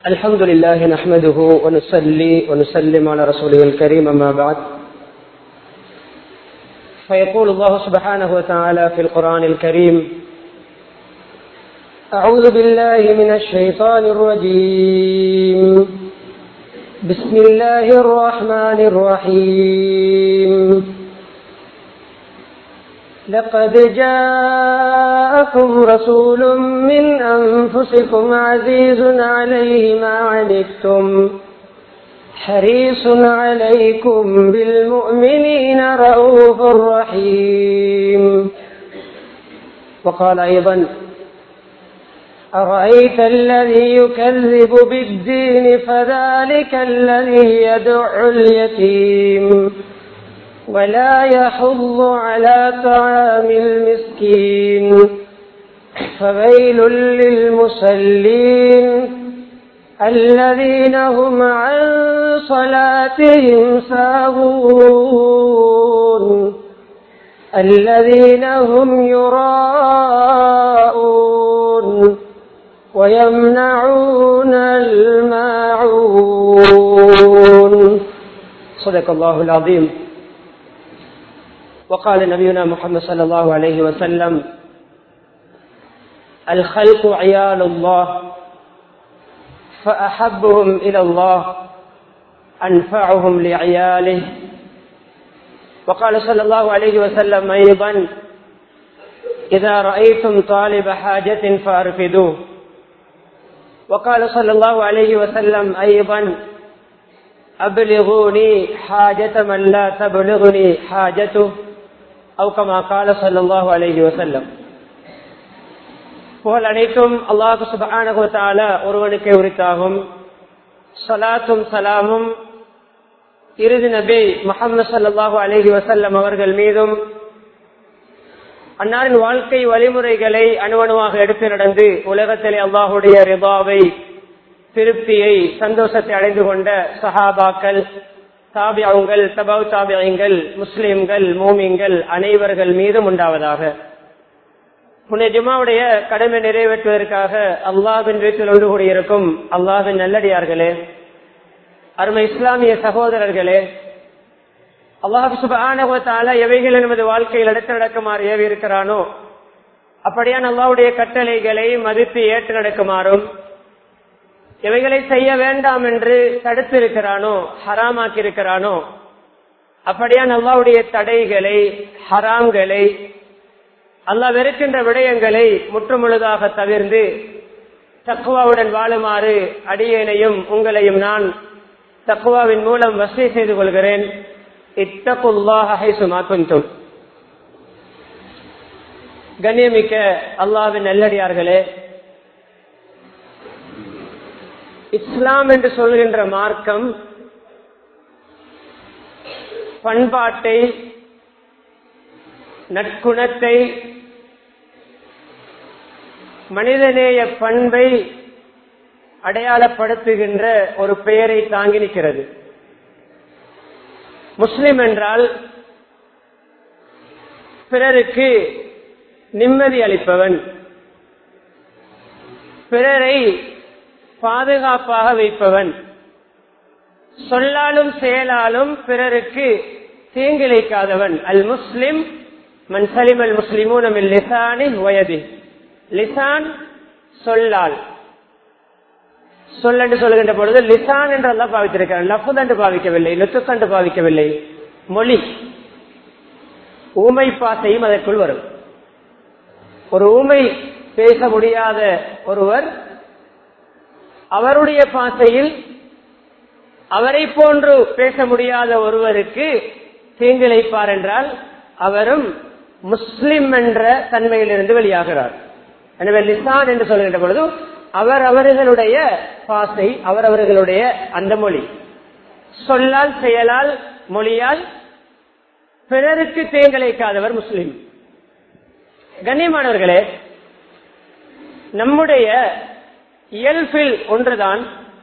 الحمد لله نحمده ونصلي ونسلم على رسوله الكريم أما بعد فيقول الله سبحانه وتعالى في القرآن الكريم أعوذ بالله من الشيطان الرجيم بسم الله الرحمن الرحيم لقد جاءكم رسول من أنفسكم عزيز عليه ما عنتم حريص عليكم بالمؤمنين رؤوف رحيم وقال أيضا أرأيت الذي يكذب بالدين فذلك الذي يدع اليتيم ولا يحض على طعام المسكين فويل للمصلين الذين هم عن صلاتهم ساهون الذين هم يراءون ويمنعون الماعون صدق الله العظيم وقال نبينا محمد صلى الله عليه وسلم الخلق عيال الله فأحبهم إلى الله أنفعهم لعياله وقال صلى الله عليه وسلم أيضا إذا رأيتم طالب حاجة فأرفدوه وقال صلى الله عليه وسلم أيضا أبلغوني حاجة من لا تبلغني حاجته أو كما قال صلى الله عليه وسلم புகழ் அனைத்தும் அல்லாஹு சுபானகுத்தால ஒருவனுக்கு உரித்தாகும் சலாத்தும் சலாமும் இறுதி நபி முகமது சல்லாஹூ அலஹி வசல்லம் அவர்கள் மீதும் அன்னாரின் வாழ்க்கை வழிமுறைகளை அணுவணுவாக எடுத்து நடந்து உலகத்திலே அல்லாஹுடைய ரிபாவை திருப்தியை சந்தோஷத்தை அடைந்து கொண்ட சஹாபாக்கள் தாபியங்கள் தபவ் தாபியங்கள் முஸ்லிம்கள் மூமிங்கள் அனைவர்கள் மீதும் உண்டாவதாக புனே ஜுமாவுடைய கடமை நிறைவேற்றுவதற்காக அல்லாவின் வீட்டில் ஒன்று கூடியிருக்கும் அல்லாவின் நல்லடியார்களே அருமை இஸ்லாமிய சகோதரர்களே அல்லாஹு சுபான எவைகள் நமது வாழ்க்கையில் அடுத்து நடக்குமாறு ஏவி இருக்கிறானோ அப்படியான் அல்லாவுடைய கட்டளைகளை மதித்து ஏற்று நடக்குமாறும் எவைகளை செய்ய வேண்டாம் என்று தடுத்து இருக்கிறானோ ஹராமாக்கி இருக்கிறானோ அப்படியான் அல்லாவுடைய தடைகளை ஹராம்களை அல்லா வெறுக்கின்ற விடயங்களை முற்றுமுழுதாக தவிர்ந்து தக்குவாவுடன் வாழுமாறு அடியேனையும் உங்களையும் நான் தக்குவாவின் மூலம் வசதி செய்து கொள்கிறேன் இத்தகுல்லாஹும் கண்ணியமிக்க அல்லாவின் நல்லடியார்களே இஸ்லாம் என்று சொல்கின்ற மார்க்கம் பண்பாட்டை நற்குணத்தை மனிதநேய பண்பை அடையாளப்படுத்துகின்ற ஒரு பெயரை தாங்கி நிற்கிறது முஸ்லிம் என்றால் பிறருக்கு நிம்மதி அளிப்பவன் பிறரை பாதுகாப்பாக வைப்பவன் சொல்லாலும் செயலாலும் பிறருக்கு தீங்கிழைக்காதவன் அல் முஸ்லிம் மன் சலிம் அல் முஸ்லிமூன் லிசானி வயது லிசான் சொல்லால் சொல் என்று சொல்கின்ற பொழுது லிசான் என்று அல்லா பாவித்திருக்கிறான் லஃபுத் என்று பாவிக்கவில்லை லுத்துக் என்று பாவிக்கவில்லை மொழி ஊமை பாசையும் அதற்குள் வரும் ஒரு ஊமை பேச முடியாத ஒருவர் அவருடைய பாசையில் அவரை போன்று பேச முடியாத ஒருவருக்கு தீங்கிழைப்பார் என்றால் அவரும் முஸ்லிம் என்ற தன்மையிலிருந்து வெளியாகிறார் எனவே லிசான் என்று சொல்கின்ற பொழுது அவர் அவர்களுடைய பாசை அவர் அவர்களுடைய அந்த மொழி சொல்லால் செயலால் மொழியால் பிறருக்கு தேங்கலைக்காதவர் முஸ்லிம் கண்ணியமானவர்களே நம்முடைய இயல்பில் ஒன்றுதான்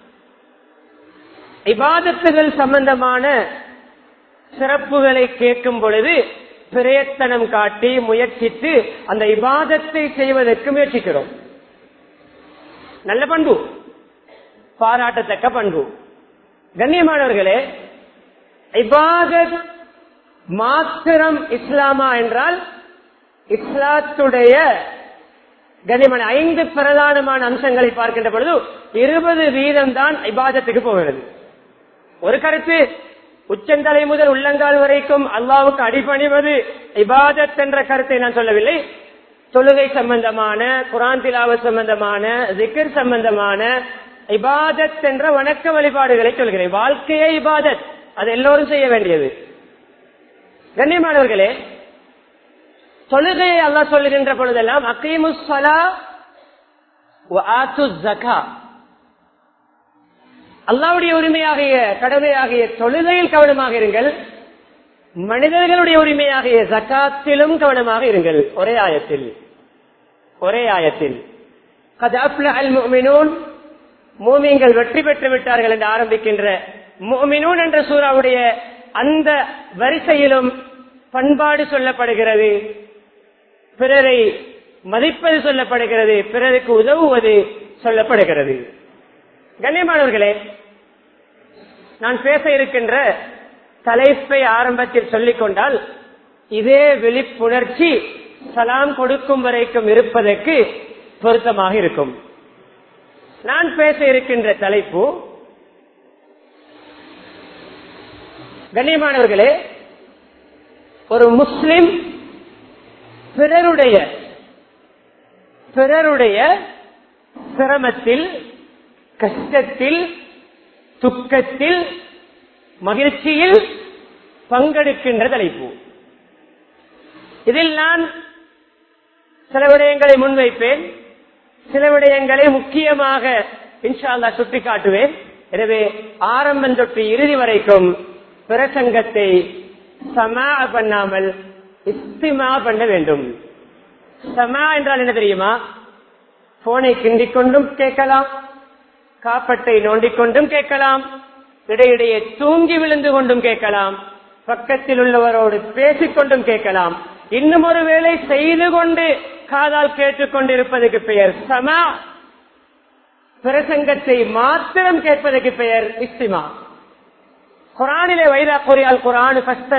இபாதத்துகள் சம்பந்தமான சிறப்புகளை கேட்கும் பொழுது பிரயத்தனம் காட்டி முயற்சித்து அந்த இபாதத்தை செய்வதற்கு முயற்சிக்கிறோம் நல்ல பண்பு பாராட்டத்தக்க பண்பு கண்ணியமானவர்களே இபாதத் மாத்திரம் இஸ்லாமா என்றால் இஸ்லாத்துடைய கண்ணியமான ஐந்து பிரதானமான அம்சங்களை பார்க்கின்ற பொழுது இருபது வீதம் தான் இபாதத்துக்கு போகிறது ஒரு கருத்து உச்சந்தலை முதல் உள்ளங்கால் வரைக்கும் அல்லாவுக்கு அடிபணிவது இபாதத் என்ற கருத்தை நான் சொல்லவில்லை தொழுகை சம்பந்தமான குரான் திலாவ சம்பந்தமான ஜிக்கர் சம்பந்தமான இபாதத் என்ற வணக்க வழிபாடுகளை சொல்கிறேன் வாழ்க்கையே இபாதத் அது எல்லோரும் செய்ய வேண்டியது கண்ணியமானவர்களே தொழுகையை அல்லா சொல்லுகின்ற பொழுதெல்லாம் அக்கீமுஸ்ஸலா ஜகா அல்லாவுடைய உரிமையாகிய கடமையாகிய தொழுகையில் கவனமாக இருங்கள் மனிதர்களுடைய உரிமையாகிய ஜக்காத்திலும் கவனமாக இருங்கள் ஒரே ஆயத்தில் ஒரே ஆயத்தில் மூமியங்கள் வெற்றி பெற்று விட்டார்கள் என்று ஆரம்பிக்கின்ற மோமினூன் என்ற சூறாவுடைய அந்த வரிசையிலும் பண்பாடு சொல்லப்படுகிறது பிறரை மதிப்பது சொல்லப்படுகிறது பிறருக்கு உதவுவது சொல்லப்படுகிறது கண்ணியமானவர்களே நான் பேச இருக்கின்ற தலைப்பை ஆரம்பத்தில் சொல்லிக் கொண்டால் இதே விழிப்புணர்ச்சி சலாம் கொடுக்கும் வரைக்கும் இருப்பதற்கு பொருத்தமாக இருக்கும் நான் பேச இருக்கின்ற தலைப்பு கண்ணியமானவர்களே ஒரு முஸ்லிம் பிறருடைய பிறருடைய சிரமத்தில் கஷ்டத்தில் துக்கத்தில் மகிழ்ச்சியில் பங்கெடுக்கின்ற தலைப்பு இதில் நான் சில விடயங்களை முன்வைப்பேன் சில விடயங்களை முக்கியமாக இன்ஷால்லா சுட்டிக்காட்டுவேன் எனவே ஆரம்பம் தொட்டு இறுதி வரைக்கும் பிரசங்கத்தை சமா பண்ணாமல் இஸ்திமா பண்ண வேண்டும் சமா என்றால் என்ன தெரியுமா போனை கிண்டிக் கொண்டும் கேட்கலாம் காப்பட்டை நோண்டிக் கொண்டும் கேட்கலாம் இடையிடையே தூங்கி விழுந்து கொண்டும் கேட்கலாம் பக்கத்தில் உள்ளவரோடு பேசிக்கொண்டும் கேட்கலாம் இன்னும் ஒரு வேலை செய்து கொண்டு காதால் கேட்டுக் கொண்டிருப்பதற்கு பெயர் சமா பிரசங்கத்தை மாத்திரம் கேட்பதற்கு பெயர் இஸ்திமா குரானிலே வைரா கூறியால் குரான்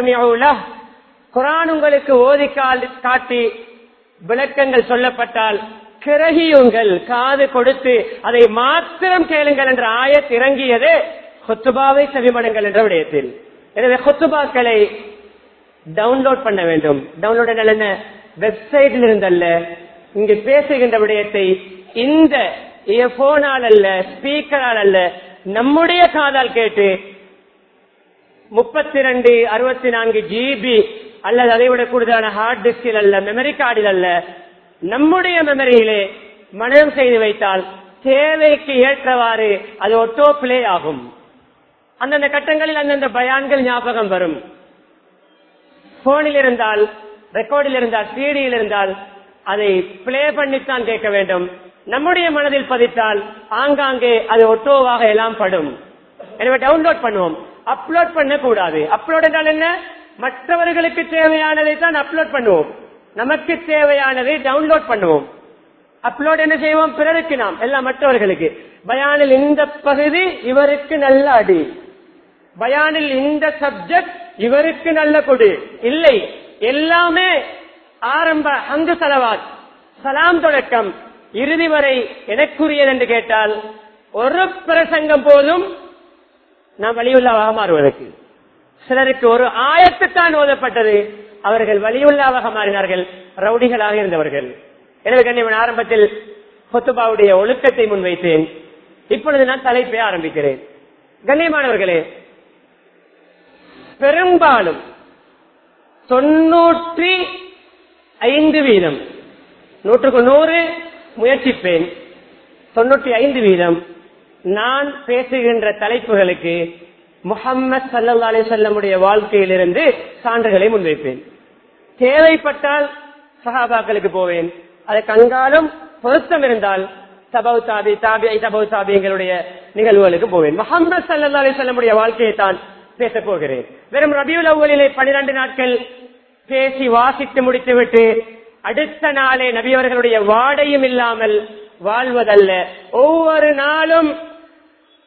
குரான் உங்களுக்கு ஓதி காட்டி விளக்கங்கள் சொல்லப்பட்டால் கிரகியுங்கள் காது கொடுத்து அதை மாத்திரம் கேளுங்கள் என்ற ஆயத் இறங்கியது கொத்துபாவை செவிமடுங்கள் என்ற விடயத்தில் எனவே கொத்துபாக்களை டவுன்லோட் பண்ண வேண்டும் டவுன்லோட் என்ன வெப்சைட்டில் இருந்தல்ல இங்கு பேசுகின்ற விடயத்தை இந்த போனால் அல்ல ஸ்பீக்கரால் அல்ல நம்முடைய காதால் கேட்டு முப்பத்தி ரெண்டு அறுபத்தி நான்கு ஜிபி அல்லது அதை விட கூடுதலான ஹார்ட் டிஸ்கில் அல்ல மெமரி கார்டில் அல்ல நம்முடைய மெமரியிலே மனநம் செய்து வைத்தால் தேவைக்கு ஏற்றவாறு அது ஒட்டோ பிளே ஆகும் அந்தந்த கட்டங்களில் அந்தந்த பயான்கள் ஞாபகம் வரும் போனில் இருந்தால் ரெக்கார்டில் இருந்தால் சிடியில் இருந்தால் அதை பிளே பண்ணித்தான் கேட்க வேண்டும் நம்முடைய மனதில் பதித்தால் ஆங்காங்கே அது ஒட்டோவாக எல்லாம் படும் எனவே டவுன்லோட் பண்ணுவோம் அப்லோட் பண்ண கூடாது அப்லோட் என்றால் என்ன மற்றவர்களுக்கு தேவையானதை தான் அப்லோட் பண்ணுவோம் நமக்கு தேவையானதை டவுன்லோட் பண்ணுவோம் அப்லோட் என்ன செய்வோம் பிறருக்கு நாம் எல்லாம் மற்றவர்களுக்கு பயானில் இந்த பகுதி இவருக்கு நல்ல அடி பயானில் இந்த சப்ஜெக்ட் இவருக்கு நல்ல கொடு இல்லை எல்லாமே ஆரம்ப அங்கு செலவாத் சலாம் தொடக்கம் இறுதி வரை எனக்குரியது என்று கேட்டால் ஒரு பிரசங்கம் போதும் நாம் வழியுள்ளவாக மாறுவதற்கு சிலருக்கு ஒரு ஆயத்துத்தான் ஓதப்பட்டது அவர்கள் வழியுள்ளாவாக மாறினார்கள் ரவுடிகளாக இருந்தவர்கள் எனவே கண்ணியவன் ஆரம்பத்தில் கொத்துபாவுடைய ஒழுக்கத்தை முன்வைத்தேன் இப்பொழுது நான் தலைப்பை ஆரம்பிக்கிறேன் கண்ணியமானவர்களே பெரும்பாலும் தொன்னூற்றி ஐந்து வீதம் நூற்றுக்கு நூறு முயற்சிப்பேன் தொன்னூற்றி ஐந்து வீதம் நான் பேசுகின்ற தலைப்புகளுக்கு முகம்மது சல்லா அலி சொல்லமுடைய வாழ்க்கையிலிருந்து சான்றுகளை முன்வைப்பேன் தேவைப்பட்டால் சஹாபாக்களுக்கு போவேன் அதை கண்காலம் பொருத்தம் இருந்தால் சபவு தாபி தாபி சபவு தாபி எங்களுடைய நிகழ்வுகளுக்கு போவேன் முகமது சல்லா அலி சொல்லமுடைய வாழ்க்கையை தான் பேச போகிறேன் வெறும் ரபியுல் அவ்வளிலே பனிரெண்டு நாட்கள் பேசி வாசித்து முடித்துவிட்டு அடுத்த நாளே நபியவர்களுடைய வாடையும் இல்லாமல் வாழ்வதல்ல ஒவ்வொரு நாளும்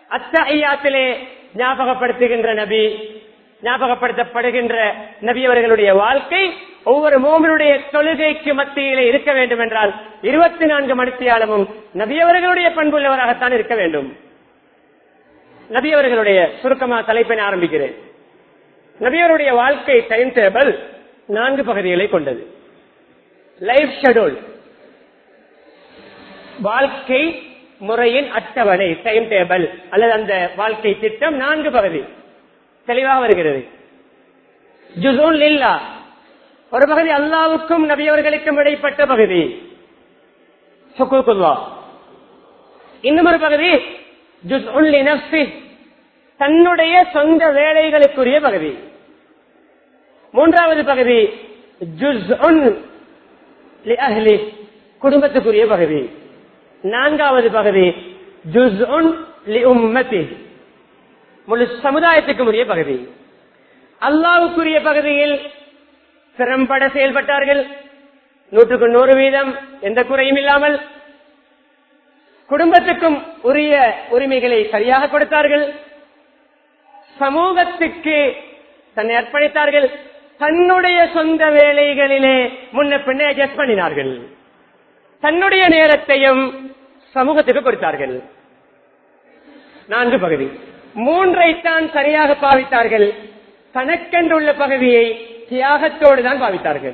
அத்தையாத்திலே ஞாபகப்படுத்துகின்ற நபி ஞாபகப்படுத்தப்படுகின்ற நபி அவர்களுடைய வாழ்க்கை ஒவ்வொரு மோமனுடைய தொழுகைக்கு மத்தியிலே இருக்க வேண்டும் என்றால் இருபத்தி நான்கு மணித்தியாலமும் நபி அவர்களுடைய பண்புள்ளவராகத்தான் இருக்க வேண்டும் நபி அவர்களுடைய சுருக்கமா தலைப்பினை ஆரம்பிக்கிறேன் நபியருடைய வாழ்க்கை டைம் டேபிள் நான்கு பகுதிகளை கொண்டது லைஃப் ஷெடியூல் வாழ்க்கை முறையின் அட்டவணை டைம் டேபிள் அல்லது அந்த வாழ்க்கை திட்டம் நான்கு பகுதி தெளிவாக வருகிறது ஜுசூன் லில்லா ஒரு பகுதி அல்லாவுக்கும் நபியவர்களுக்கும் இடைப்பட்ட பகுதி சுக்குல்லா இன்னும் ஒரு பகுதி ஜுஸ்உன் லினஃப்ஸி தன்னுடைய சொந்த வேலைகளுக்குரிய பகுதி மூன்றாவது பகுதி ஜுஸ்உன் லிஅஹ்லி குடும்பத்துக்குரிய பகுதி நான்காவது பகுதி ஜுஸ்உன் லிஉம்மதி முழு சமுதாயத்துக்கும் உரிய பகுதி அல்லாவுக்குரிய பகுதியில் திறம்பட செயல்பட்டார்கள் நூற்றுக்கு நூறு வீதம் எந்த குறையும் இல்லாமல் குடும்பத்துக்கும் உரிய உரிமைகளை சரியாக கொடுத்தார்கள் சமூகத்துக்கு தன்னை அர்ப்பணித்தார்கள் தன்னுடைய சொந்த வேலைகளிலே முன்ன பின்னே அட்ஜஸ்ட் பண்ணினார்கள் தன்னுடைய நேரத்தையும் சமூகத்துக்கு கொடுத்தார்கள் நான்கு பகுதி மூன்றைத்தான் சரியாக பாவித்தார்கள் தனக்கென்றுள்ள பகுதியை தியாகத்தோடு தான் பாவித்தார்கள்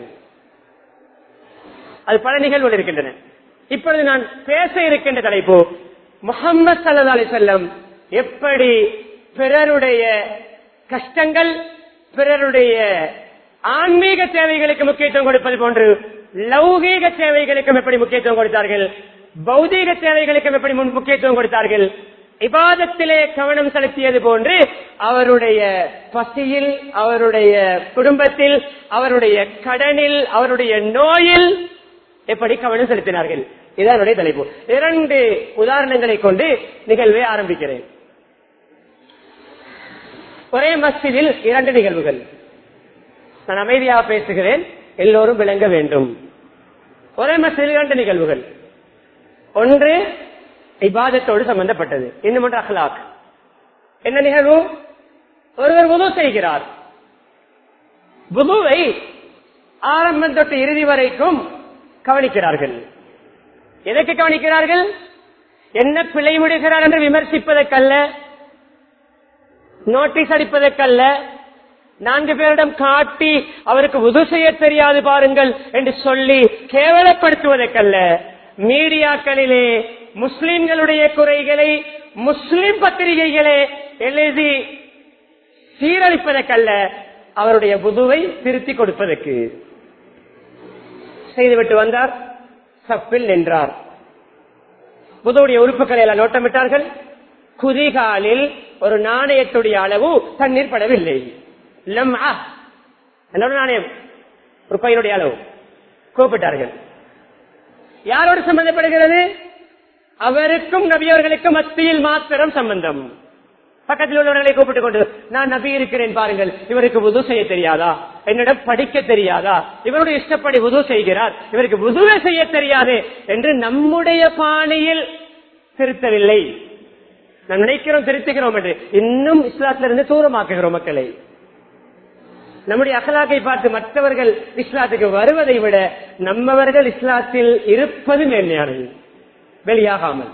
அது பல நிகழ்வுகள் இருக்கின்றன இப்பொழுது நான் பேச இருக்கின்ற தலைப்பு முகம்மது சல்லா அலி செல்லம் எப்படி பிறருடைய கஷ்டங்கள் பிறருடைய ஆன்மீக தேவைகளுக்கு முக்கியத்துவம் கொடுப்பது போன்று லௌகீக தேவைகளுக்கும் எப்படி முக்கியத்துவம் கொடுத்தார்கள் பௌதீக தேவைகளுக்கும் எப்படி முன் முக்கியத்துவம் கொடுத்தார்கள் இபாதத்திலே கவனம் செலுத்தியது போன்று அவருடைய பசியில் அவருடைய குடும்பத்தில் அவருடைய கடனில் அவருடைய நோயில் எப்படி கவனம் செலுத்தினார்கள் இதனுடைய தலைப்பு இரண்டு உதாரணங்களை கொண்டு நிகழ்வை ஆரம்பிக்கிறேன் ஒரே மஸ்ஜிதில் இரண்டு நிகழ்வுகள் நான் அமைதியாக பேசுகிறேன் எல்லோரும் விளங்க வேண்டும் ஒரே மஸ்ஜிதில் இரண்டு நிகழ்வுகள் ஒன்று இபாதத்தோடு சம்பந்தப்பட்டது இன்னும் ஒன்று அஹ்லாக் என்ன நிகழ்வு ஒருவர் உது செய்கிறார் புதுவை ஆரம்பம் தொட்டு இறுதி வரைக்கும் கவனிக்கிறார்கள் எதற்கு கவனிக்கிறார்கள் என்ன பிழை முடிகிறார் என்று விமர்சிப்பதற்கல்ல நோட்டீஸ் அடிப்பதற்கல்ல நான்கு பேரிடம் காட்டி அவருக்கு உது செய்ய தெரியாது பாருங்கள் என்று சொல்லி கேவலப்படுத்துவதற்கல்ல மீடியாக்களிலே முஸ்லிம்களுடைய குறைகளை முஸ்லிம் பத்திரிகைகளே எழுதி சீரழிப்பதற்கல்ல அவருடைய புதுவை திருத்தி கொடுப்பதற்கு செய்துவிட்டு வந்தார் சப்பில் நின்றார் புதுவுடைய உறுப்புகளை எல்லாம் நோட்டமிட்டார்கள் குதிகாலில் ஒரு நாணயத்துடைய அளவு தண்ணீர் படவில்லை லம்ஆ. என்னோட நாணயம் ஒரு பையனுடைய அளவு கூப்பிட்டார்கள் யாரோடு சம்பந்தப்படுகிறது அவருக்கும் நபியவர்களுக்கும் மத்தியில் மாத்திரம் சம்பந்தம் பக்கத்தில் உள்ளவர்களை கூப்பிட்டுக் கொண்டு நான் நபி இருக்கிறேன் பாருங்கள் இவருக்கு உது செய்ய தெரியாதா என்னிடம் படிக்க தெரியாதா இவருடைய இஷ்டப்படி உது செய்கிறார் இவருக்கு உதுவே செய்ய தெரியாது என்று நம்முடைய பாணியில் திருத்தவில்லை நான் நினைக்கிறோம் திருத்துகிறோம் என்று இன்னும் இஸ்லாத்திலிருந்து தூரமாக்குகிறோம் மக்களை நம்முடைய அகலாக்கை பார்த்து மற்றவர்கள் இஸ்லாத்துக்கு வருவதை விட நம்மவர்கள் இஸ்லாத்தில் இருப்பது மேன்மையானது வெளியாகாமல்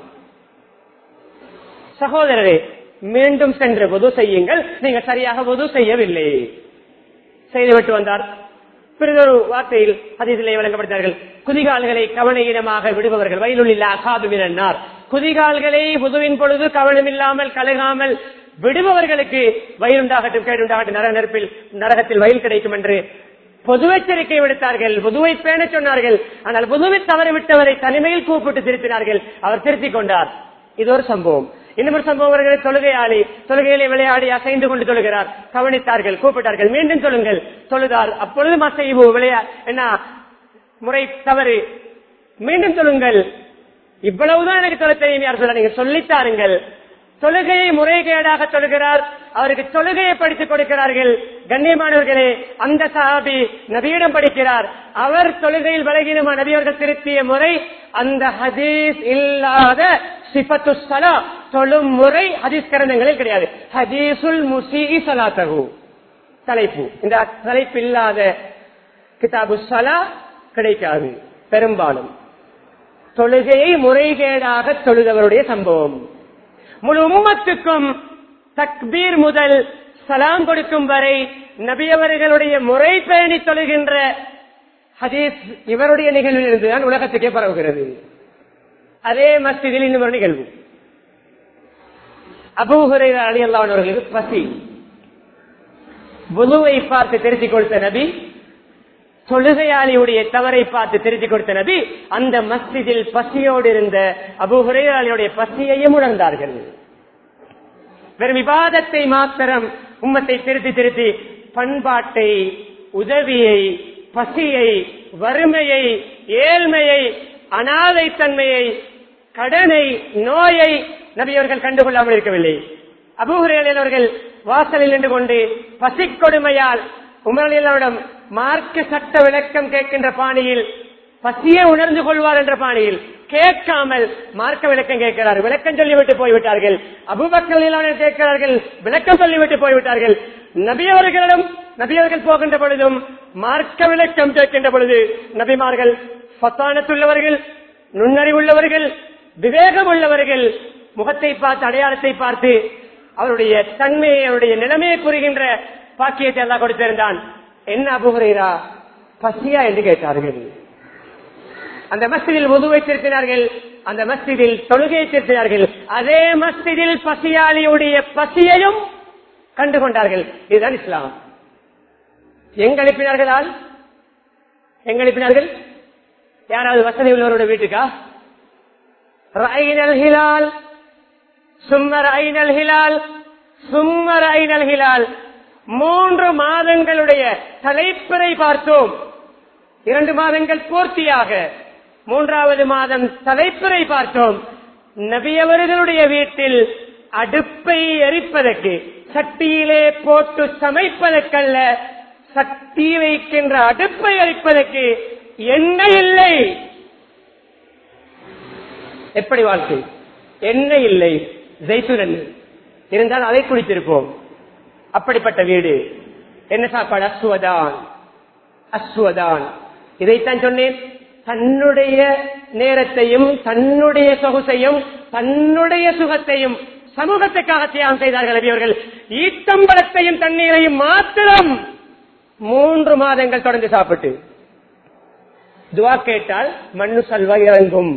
சகோதரரே மீண்டும் சென்று பொது செய்யுங்கள் நீங்க சரியாக பொது செய்யவில்லை செய்துவிட்டு வந்தார் பிறகு வார்த்தையில் அதிலே வழங்கப்படுத்தார்கள் குதிகால்களை கவனஈனமாக விடுபவர்கள் வயலுள்ள அகாதுமினார் குதிகால்களை புதுவின் பொழுது கவனமில்லாமல் கலகாமல் விடுபவர்களுக்கு வயலுண்டாகட்டும் கேடுண்டாகட்டும் நரக நெருப்பில் நரகத்தில் வயல் கிடைக்கும் என்று பொது எச்சரிக்கை விடுத்தார்கள் புதுவை பேண சொன்னார்கள் ஆனால் புதுவை தவறிவிட்டவரை தனிமையில் கூப்பிட்டு திருத்தினார்கள் அவர் திருத்திக் கொண்டார் இது ஒரு சம்பவம் இன்னொரு சம்பவம் வருகிறது தொழுகையாளி தொழுகையிலே விளையாடி அசைந்து கொண்டு தொழுகிறார் கவனித்தார்கள் கூப்பிட்டார்கள் மீண்டும் சொல்லுங்கள் தொழுதார் அப்பொழுது மசைவு விளையா என்ன முறை தவறு மீண்டும் சொல்லுங்கள் இவ்வளவுதான் எனக்கு தொலை தெரியும் யார் சொல்ல நீங்க சொல்லித்தாருங்கள் தொழுகையை முறைகேடாக தொழுகிறார் அவருக்கு தொழுகையை படித்துக் கொடுக்கிறார்கள் கண்ணியமானவர்களே அந்த சஹாபி நபியிடம் படிக்கிறார் அவர் தொழுகையில் பலகீனமான நபியவர்கள் திருத்திய முறை அந்த ஹதீஸ் இல்லாத சிபத்து சலா தொழும் முறை ஹதீஸ் கிரந்தங்களில் கிடையாது ஹதீசுல் முசி சலாத்தகு தலைப்பு இந்த தலைப்பு இல்லாத கிதாபு சலா கிடைக்காது பெரும்பாலும் தொழுகையை முறைகேடாக தொழுதவருடைய சம்பவம் முழு உம்மத்துக்கும் தக்பீர் முதல் சலாம் கொடுக்கும் வரை நபியவர்களுடைய முறை பேணி தொழுகின்ற ஹதீஸ் இவருடைய நிகழ்வில் இருந்துதான் உலகத்துக்கே பரவுகிறது அதே மஸ்ஜிதில் இன்னும் ஒரு நிகழ்வு அபூஹுரை அலி அவர்களுக்கு பசி புதுவை பார்த்து தெரிந்து கொடுத்த நபி தொழுகையாளியுடைய தவறை பார்த்து தெரிந்து கொடுத்த நபி அந்த மஸ்ஜிதில் பசியோடு இருந்த அபுஹுரையாளியுடைய பசியையும் உணர்ந்தார்கள் வெறும் விவாதத்தை மாத்திரம் உம்மத்தை திருத்தி திருத்தி பண்பாட்டை உதவியை பசியை வறுமையை ஏழ்மையை அனாதைத்தன்மையை கடனை நோயை நபியவர்கள் கண்டுகொள்ளாமல் இருக்கவில்லை அபூஹுரையாளில் அவர்கள் வாசலில் நின்று கொண்டு பசி கொடுமையால் உமரலிடம் மார்க்க சட்ட விளக்கம் கேட்கின்ற பாணியில் பசியை உணர்ந்து கொள்வார் என்ற பாணியில் கேட்காமல் மார்க்க விளக்கம் கேட்கிறார் விளக்கம் சொல்லிவிட்டு போய்விட்டார்கள் அபுபக்கல் கேட்கிறார்கள் விளக்கம் சொல்லிவிட்டு போய்விட்டார்கள் நபியவர்களிடம் நபியவர்கள் போகின்ற பொழுதும் மார்க்க விளக்கம் கேட்கின்ற பொழுது நபிமார்கள் பத்தானத்துள்ளவர்கள் நுண்ணறிவுள்ளவர்கள் விவேகம் உள்ளவர்கள் முகத்தை பார்த்து அடையாளத்தை பார்த்து அவருடைய தன்மையை அவருடைய நிலைமையை புரிகின்ற பாக்கியத்தை எல்லாம் கொடுத்திருந்தான் என்ன அபுகுறா பசியா என்று கேட்டார்கள் அந்த மஸ்ஜிதில் உதுவை திருத்தினார்கள் அந்த மஸ்ஜிதில் தொழுகையை திருத்தினார்கள் அதே மஸ்ஜிதில் பசியாளியுடைய பசியையும் கண்டுகொண்டார்கள் இதுதான் இஸ்லாம் எங்க அனுப்பினார்களால் எங்க அனுப்பினார்கள் யாராவது வசதி உள்ளவருடைய வீட்டுக்கா ரயினல் ஹிலால் சும்மர் ஐனல் ஹிலால் சும்மர் ஐனல் ஹிலால் மூன்று மாதங்களுடைய தலைப்பிறை பார்த்தோம் இரண்டு மாதங்கள் பூர்த்தியாக மூன்றாவது மாதம் தலைப்பிறை பார்த்தோம் நபியவர்களுடைய வீட்டில் அடுப்பை எரிப்பதற்கு சட்டியிலே போட்டு சமைப்பதற்கல்ல சக்தி வைக்கின்ற அடுப்பை எரிப்பதற்கு எண்ணெய் இல்லை எப்படி வாழ்க்கை எண்ணெய் இல்லை ஜெய்சூரன் இருந்தால் அதை குடித்திருப்போம் அப்படிப்பட்ட வீடு என்ன சாப்பாடு அஸ்வதான் அஸ்வதான் இதைத்தான் சொன்னேன் தன்னுடைய நேரத்தையும் தன்னுடைய சொகுசையும் தன்னுடைய சுகத்தையும் சமூகத்துக்காக தியாகம் செய்தார்கள் அவர்கள் ஈட்டம்பளத்தையும் தண்ணீரையும் மாத்திரம் மூன்று மாதங்கள் தொடர்ந்து சாப்பிட்டு துவா கேட்டால் மண்ணு சல்வா இறங்கும்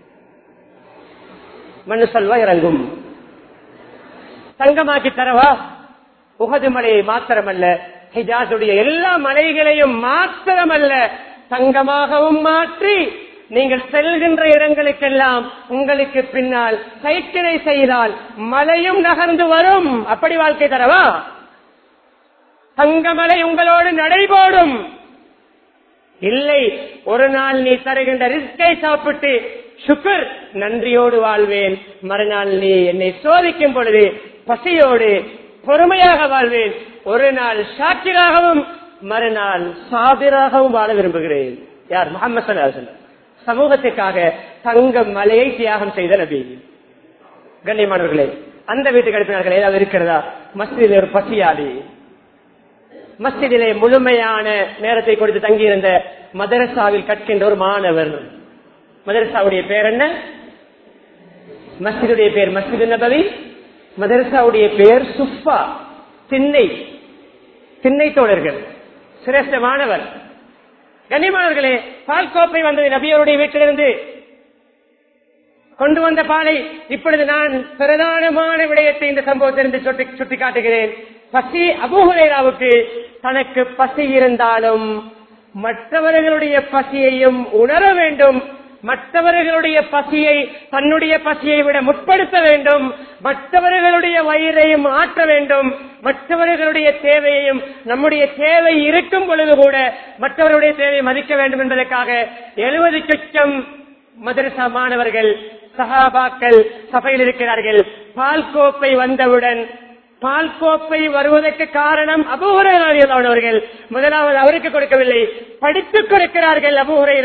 மண்ணு சல்வா இறங்கும் தங்கமாக்கி தரவா உகது மலையை மாத்திரமல்ல ஹிஜாசுடைய எல்லா மலைகளையும் மாத்திரமல்ல தங்கமாகவும் மாற்றி நீங்கள் செல்கின்ற இடங்களுக்கெல்லாம் உங்களுக்கு பின்னால் சைக்கிளை செய்தால் மலையும் நகர்ந்து வரும் அப்படி வாழ்க்கை தரவா தங்கமலை உங்களோடு நடைபோடும் இல்லை ஒரு நாள் நீ தருகின்ற ரிஸ்கை சாப்பிட்டு சுக்கர் நன்றியோடு வாழ்வேன் மறுநாள் நீ என்னை சோதிக்கும் பொழுது பசியோடு பொறுமையாக வாழ்வேன் ஒரு நாள் ஷாக்கிராகவும் மறுநாள் சாபிராகவும் வாழ விரும்புகிறேன் யார் முகமது சமூகத்திற்காக தங்க மலையை தியாகம் செய்த நபி கண்ணியமானவர்களே அந்த வீட்டுக்கு அனுப்பினார்கள் ஏதாவது இருக்கிறதா மஸ்ஜிதில் ஒரு பசியாளி மஸ்ஜிதிலே முழுமையான நேரத்தை கொடுத்து தங்கியிருந்த மதரசாவில் கற்கின்ற ஒரு மாணவர் மதரசாவுடைய பேர் என்ன மஸ்ஜிதுடைய பேர் மஸ்ஜிது நபவி மதரசாவுடைய பேர் சுஃபா திண்ணை திண்ணை தோழர்கள் சிரேஷ்ட மாணவர் கண்ணியமானவர்களே பால் கோப்பை வந்தது நபியருடைய வீட்டிலிருந்து கொண்டு வந்த பாலை இப்பொழுது நான் பிரதானமான விடயத்தை இந்த சம்பவத்திலிருந்து சுட்டி சுட்டி காட்டுகிறேன் பசி அபூஹரேராவுக்கு தனக்கு பசி இருந்தாலும் மற்றவர்களுடைய பசியையும் உணர வேண்டும் மற்றவர்களுடைய பசியை தன்னுடைய பசியை விட முற்படுத்த வேண்டும் மற்றவர்களுடைய வயிறையும் ஆற்ற வேண்டும் மற்றவர்களுடைய தேவையையும் நம்முடைய தேவை இருக்கும் பொழுது கூட மற்றவருடைய தேவையை மதிக்க வேண்டும் என்பதற்காக எழுபது சொச்சம் மதரசா மாணவர்கள் சகாபாக்கள் சபையில் இருக்கிறார்கள் பால் கோப்பை வந்தவுடன் பால் கோப்பை வருவதற்கு காரணம் அபூஹரைரா அவர்கள் முதலாவது அவருக்கு கொடுக்கவில்லை படித்துக் கொடுக்கிறார்கள் அபூஹரைரா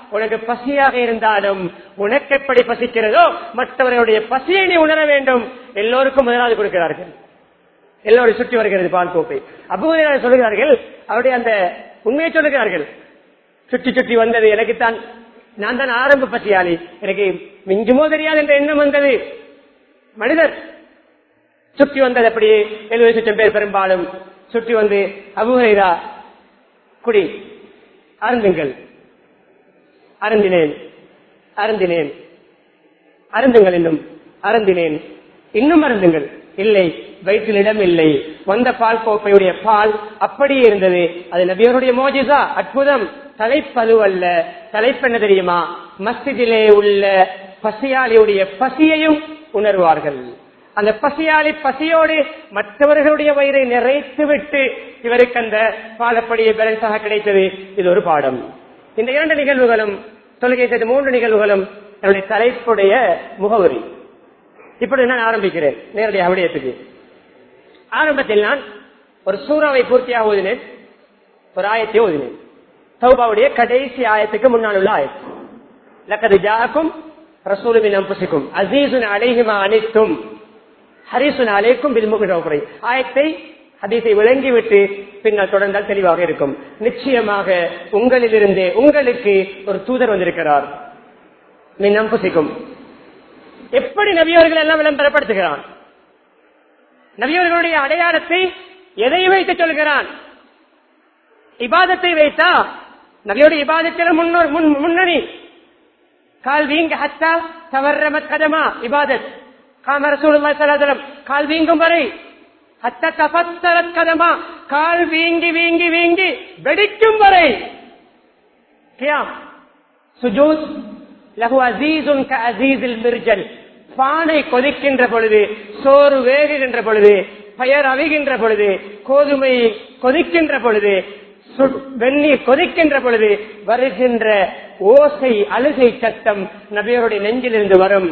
உனக்கு பசியாக இருந்தாலும் உனக்கு எப்படி பசிக்கிறதோ மற்றவர்களுடைய பசியை நீ உணர வேண்டும் எல்லோருக்கும் முதலாவது கொடுக்கிறார்கள் எல்லோரும் சுற்றி வருகிறது பால் கோப்பை அபூதர் சொல்கிறார்கள் அவருடைய அந்த உண்மையை சொல்லுகிறார்கள் சுற்றி சுற்றி வந்தது எனக்குத்தான் நான் தான் ஆரம்ப பசியாளி எனக்கு மிஞ்சுமோ தெரியாது என்ற எண்ணம் வந்தது மனிதர் சுற்றி வந்தது அப்படியே எழுபது லட்சம் பேர் பெரும்பாலும் சுற்றி வந்து அபுஹைரா குடி அருந்துங்கள் அருந்தினேன் அருந்தினேன் அருந்துங்கள் இன்னும் அருந்தினேன் இன்னும் அருந்துங்கள் இல்லை வயிற்றில் இடம் இல்லை வந்த பால் கோப்பையுடைய பால் அப்படியே இருந்தது அது நபியருடைய மோஜிசா அற்புதம் தலைப்பது அல்ல தலைப்பு என்ன தெரியுமா மஸ்ஜிதிலே உள்ள பசியாளியுடைய பசியையும் உணர்வார்கள் அந்த பசியாளி பசியோடு மற்றவர்களுடைய வயிறை நிறைத்து விட்டு இவருக்கு அந்த பாலப்படியை பேலன்ஸாக கிடைத்தது இது ஒரு பாடம் இந்த இரண்டு நிகழ்வுகளும் தொழுகை செய்த மூன்று நிகழ்வுகளும் என்னுடைய தலைப்புடைய முகவரி இப்படி நான் ஆரம்பிக்கிறேன் நேரடியாக விடயத்துக்கு ஆரம்பத்தில் நான் ஒரு சூறாவை பூர்த்தியாக ஓதினேன் ஒரு ஆயத்தை ஓதினேன் சௌபாவுடைய கடைசி ஆயத்துக்கு முன்னால் உள்ள ஆயத்து லக்கது ஜாக்கும் ரசூலுமின் அம்புசிக்கும் அசீசுன் அலைஹிமா அனைத்தும் ஹரிசுன் அலைக்கும் பில்முகிற ஆயத்தை ஹதீஸை விளங்கிவிட்டு பின்னால் தொடர்ந்தால் தெளிவாக இருக்கும் நிச்சயமாக உங்களிலிருந்தே உங்களுக்கு ஒரு தூதர் வந்திருக்கிறார் மின் அம்புசிக்கும் எப்படி நபியவர்கள் எல்லாம் விளம்பரப்படுத்துகிறான் நபியவர்களுடைய அடையாளத்தை எதை வைத்து சொல்கிறான் இபாதத்தை வைத்தா நபியோட இபாதத்தில் முன்னோர் முன் முன்னணி கால் வீங்க ஹத்தா தவறமத் கதமா இபாதத் காம ரசூலுல்லாஹி ஸல்லல்லாஹு அலைஹி வஸல்லம் கால் வீங்கும் வரை ஹத்த தபத்தரத் கதமா கால் வீங்கி வீங்கி வீங்கி வெடிக்கும் வரை கியாம் சுஜூத் லஹு அசீசுன் க அசீஸில் மிர்ஜல் பானை கொதிக்கின்ற பொழுது சோறு வேகுகின்ற பொழுது பயர் அவிகின்ற பொழுது கோதுமை கொதிக்கின்ற பொழுது சு- வெந்நீர் கொதிக்கின்ற பொழுது வருகின்ற ஓசை அழுகை சத்தம் நபியருடைய நெஞ்சிலிருந்து வரும்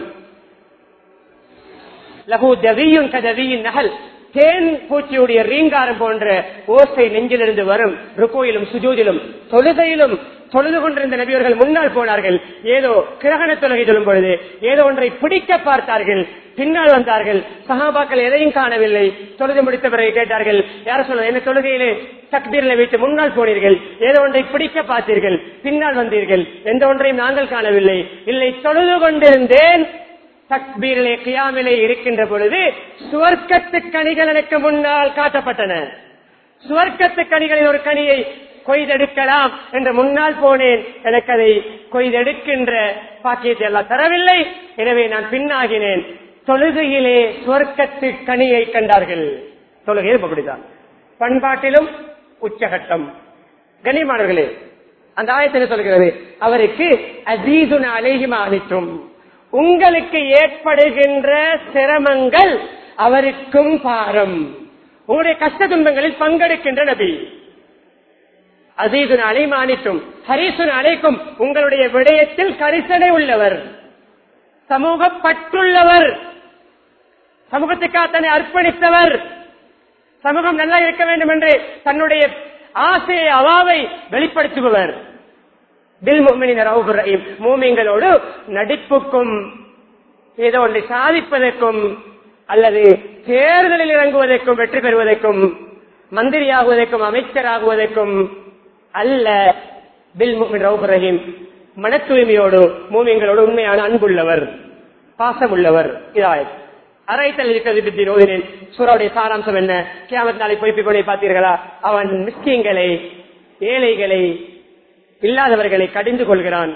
லகு தவியும் கதவியின் நகல் தேன் பூச்சியுடைய ரீங்காரம் போன்ற ஓசை நெஞ்சிலிருந்து வரும் ருக்கோயிலும் சுஜூதிலும் தொழுகையிலும் தொழுது கொண்டிருந்த நபியர்கள் முன்னால் போனார்கள் ஏதோ கிரகண தொழுகை சொல்லும் பொழுது ஏதோ ஒன்றை பிடிக்க பார்த்தார்கள் பின்னால் வந்தார்கள் சகாபாக்கள் எதையும் காணவில்லை தொழுது முடித்த பிறகு கேட்டார்கள் யார சொல்ல என்ன தொழுகையிலே தக்பீரில் வைத்து முன்னால் போனீர்கள் ஏதோ ஒன்றை பிடிக்க பார்த்தீர்கள் பின்னால் வந்தீர்கள் எந்த ஒன்றையும் நாங்கள் காணவில்லை இல்லை தொழுது கொண்டிருந்தேன் தக்பீரிலே கியாமிலே இருக்கின்ற பொழுது சுவர்க்கத்து கனிகள் எனக்கு முன்னால் காட்டப்பட்டன சுவர்க்கத்து கனிகளில் ஒரு கனியை கொய்தெடுக்கலாம் என்று முன்னால் போனேன் எனக்கு அதை கொய்தெடுக்கின்ற பாக்கியத்தை எல்லாம் தரவில்லை எனவே நான் பின்னாகினேன் தொழுகையிலே சுவர்க்கத்து கனியை கண்டார்கள் தொழுகையில் அப்படித்தான் பண்பாட்டிலும் உச்சகட்டம் கனிமானவர்களே அந்த ஆயத்தில் சொல்கிறது அவருக்கு அசீதுன அலேஹிமா அளித்தும் உங்களுக்கு ஏற்படுகின்ற சிரமங்கள் அவருக்கும் பாரம் உங்களுடைய கஷ்ட துன்பங்களில் பங்கெடுக்கின்ற நபி அசீதுன் அலைமானிட்டும் ஹரிசுன் அலைக்கும் உங்களுடைய விடயத்தில் கரிசனை உள்ளவர் சமூக பற்றுள்ளவர் சமூகத்துக்காக தன்னை அர்ப்பணித்தவர் சமூகம் நல்லா இருக்க வேண்டும் என்று தன்னுடைய ஆசையை அவாவை வெளிப்படுத்துபவர் பில் முஃமினின் ரவுஃபுர் ரஹீம். மூமின்களோடு நடிப்புக்கும் ஏதோ ஒன்றை சாதிப்பதற்கும் அல்லது தேர்தலில் இறங்குவதற்கும் வெற்றி பெறுவதற்கும் மந்திரியாகுவதற்கும் அமைச்சராகுவதற்கும் அல்ல பில் முஃமின் ரவுஃபுர் ரஹீம் மன தூய்மையோடு மூமியங்களோடு உண்மையான அன்புள்ளவர் பாசமுள்ளவர் இதாய் அரைத்தல் இருக்கிறது பற்றி நோதினேன் சூறாவுடைய சாராம்சம் என்ன கியாமத் நாளை பொய்ப்பிக் கொண்டே பார்த்தீர்களா அவன் மிஸ்கிங்களை ஏழைகளை இல்லாதவர்களை கடிந்து கொள்கிறான்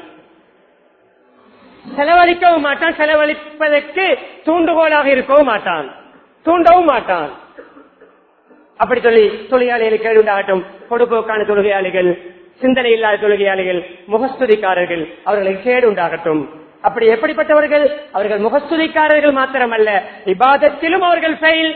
செலவழிக்கவும் மாட்டான் செலவழிப்பதற்கு தூண்டுகோலாக இருக்கவும் மாட்டான் தூண்டவும் மாட்டான் அப்படி சொல்லி தொழிலாளிகள் கேள்வி உண்டாகட்டும் பொடுப்போக்கான தொழுகையாளிகள் சிந்தனை இல்லாத தொழுகையாளிகள் முகஸ்துதிக்காரர்கள் அவர்களுக்கு கேடு உண்டாகட்டும் அப்படி எப்படிப்பட்டவர்கள் அவர்கள் முகஸ்துதிக்காரர்கள் மாத்திரமல்ல விவாதத்திலும் அவர்கள் ஃபெயில்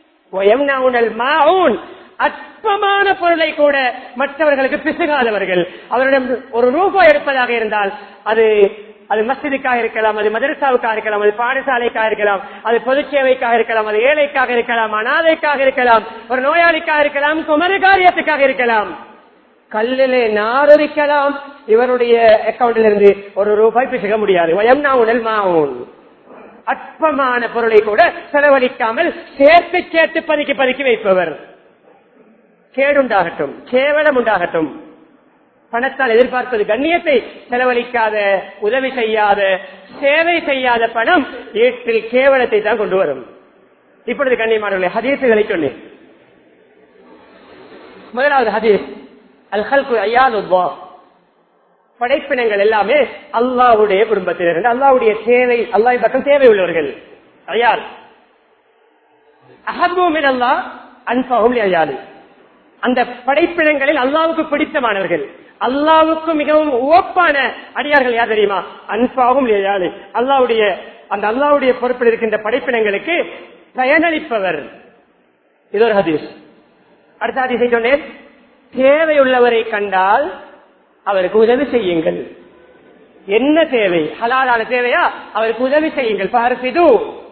அற்பமான பொருளை கூட மற்றவர்களுக்கு பிசுகாதவர்கள் அவரிடம் ஒரு ரூபாய் எடுப்பதாக இருந்தால் அது அது மஸ்ஜிதுக்காக இருக்கலாம் அது மதரசாவுக்காக இருக்கலாம் அது பாடசாலைக்காக இருக்கலாம் அது பொது சேவைக்காக இருக்கலாம் அது ஏழைக்காக இருக்கலாம் அனாதைக்காக இருக்கலாம் ஒரு நோயாளிக்காக இருக்கலாம் குமர காரியத்துக்காக இருக்கலாம் கல்லிலே நாரரிக்கலாம் இவருடைய அக்கௌண்டில் இருந்து ஒரு ரூபாய் பிசுக முடியாது வயம்னா உடல் மாவும் அற்பமான பொருளை கூட செலவழிக்காமல் சேர்த்து சேர்த்து பதுக்கி பதுக்கி வைப்பவர் கேடுண்டாகட்டும் கேவலம் உண்டாகட்டும் பணத்தால் எதிர்பார்ப்பது கண்ணியத்தை செலவழிக்காத உதவி செய்யாத சேவை செய்யாத பணம் வீட்டில் கேவலத்தை தான் கொண்டு வரும் இப்பொழுது கண்ணியமானவர்களை ஹதீசுகளை சொன்னேன் முதலாவது ஹதீஸ் அல் ஹல்கு ஐயாலுவா படைப்பினங்கள் எல்லாமே அல்லாவுடைய குடும்பத்தினர் அல்லாவுடைய தேவை அல்லாஹ் பக்கம் தேவை உள்ளவர்கள் ஐயால் அஹபூமின் அல்லா அன்பகும் ஐயாலு அந்த படைப்பினங்களில் அல்லாவுக்கு பிடித்தமானவர்கள் அல்லாவுக்கு மிகவும் உவப்பான அடியார்கள் யார் தெரியுமா அன்பாகும் ஐயாலு அல்லாவுடைய அந்த அல்லாவுடைய பொறுப்பில் இருக்கின்ற படைப்பினங்களுக்கு பயனளிப்பவர் இது ஒரு ஹதீஸ் அடுத்த ஹதீஸை சொன்னேன் தேவையுள்ளவரை கண்டால் அவருக்கு உதவி செய்யுங்கள் என்ன தேவை ஹலாலான தேவையா அவருக்கு உதவி செய்யுங்கள் பார்சிது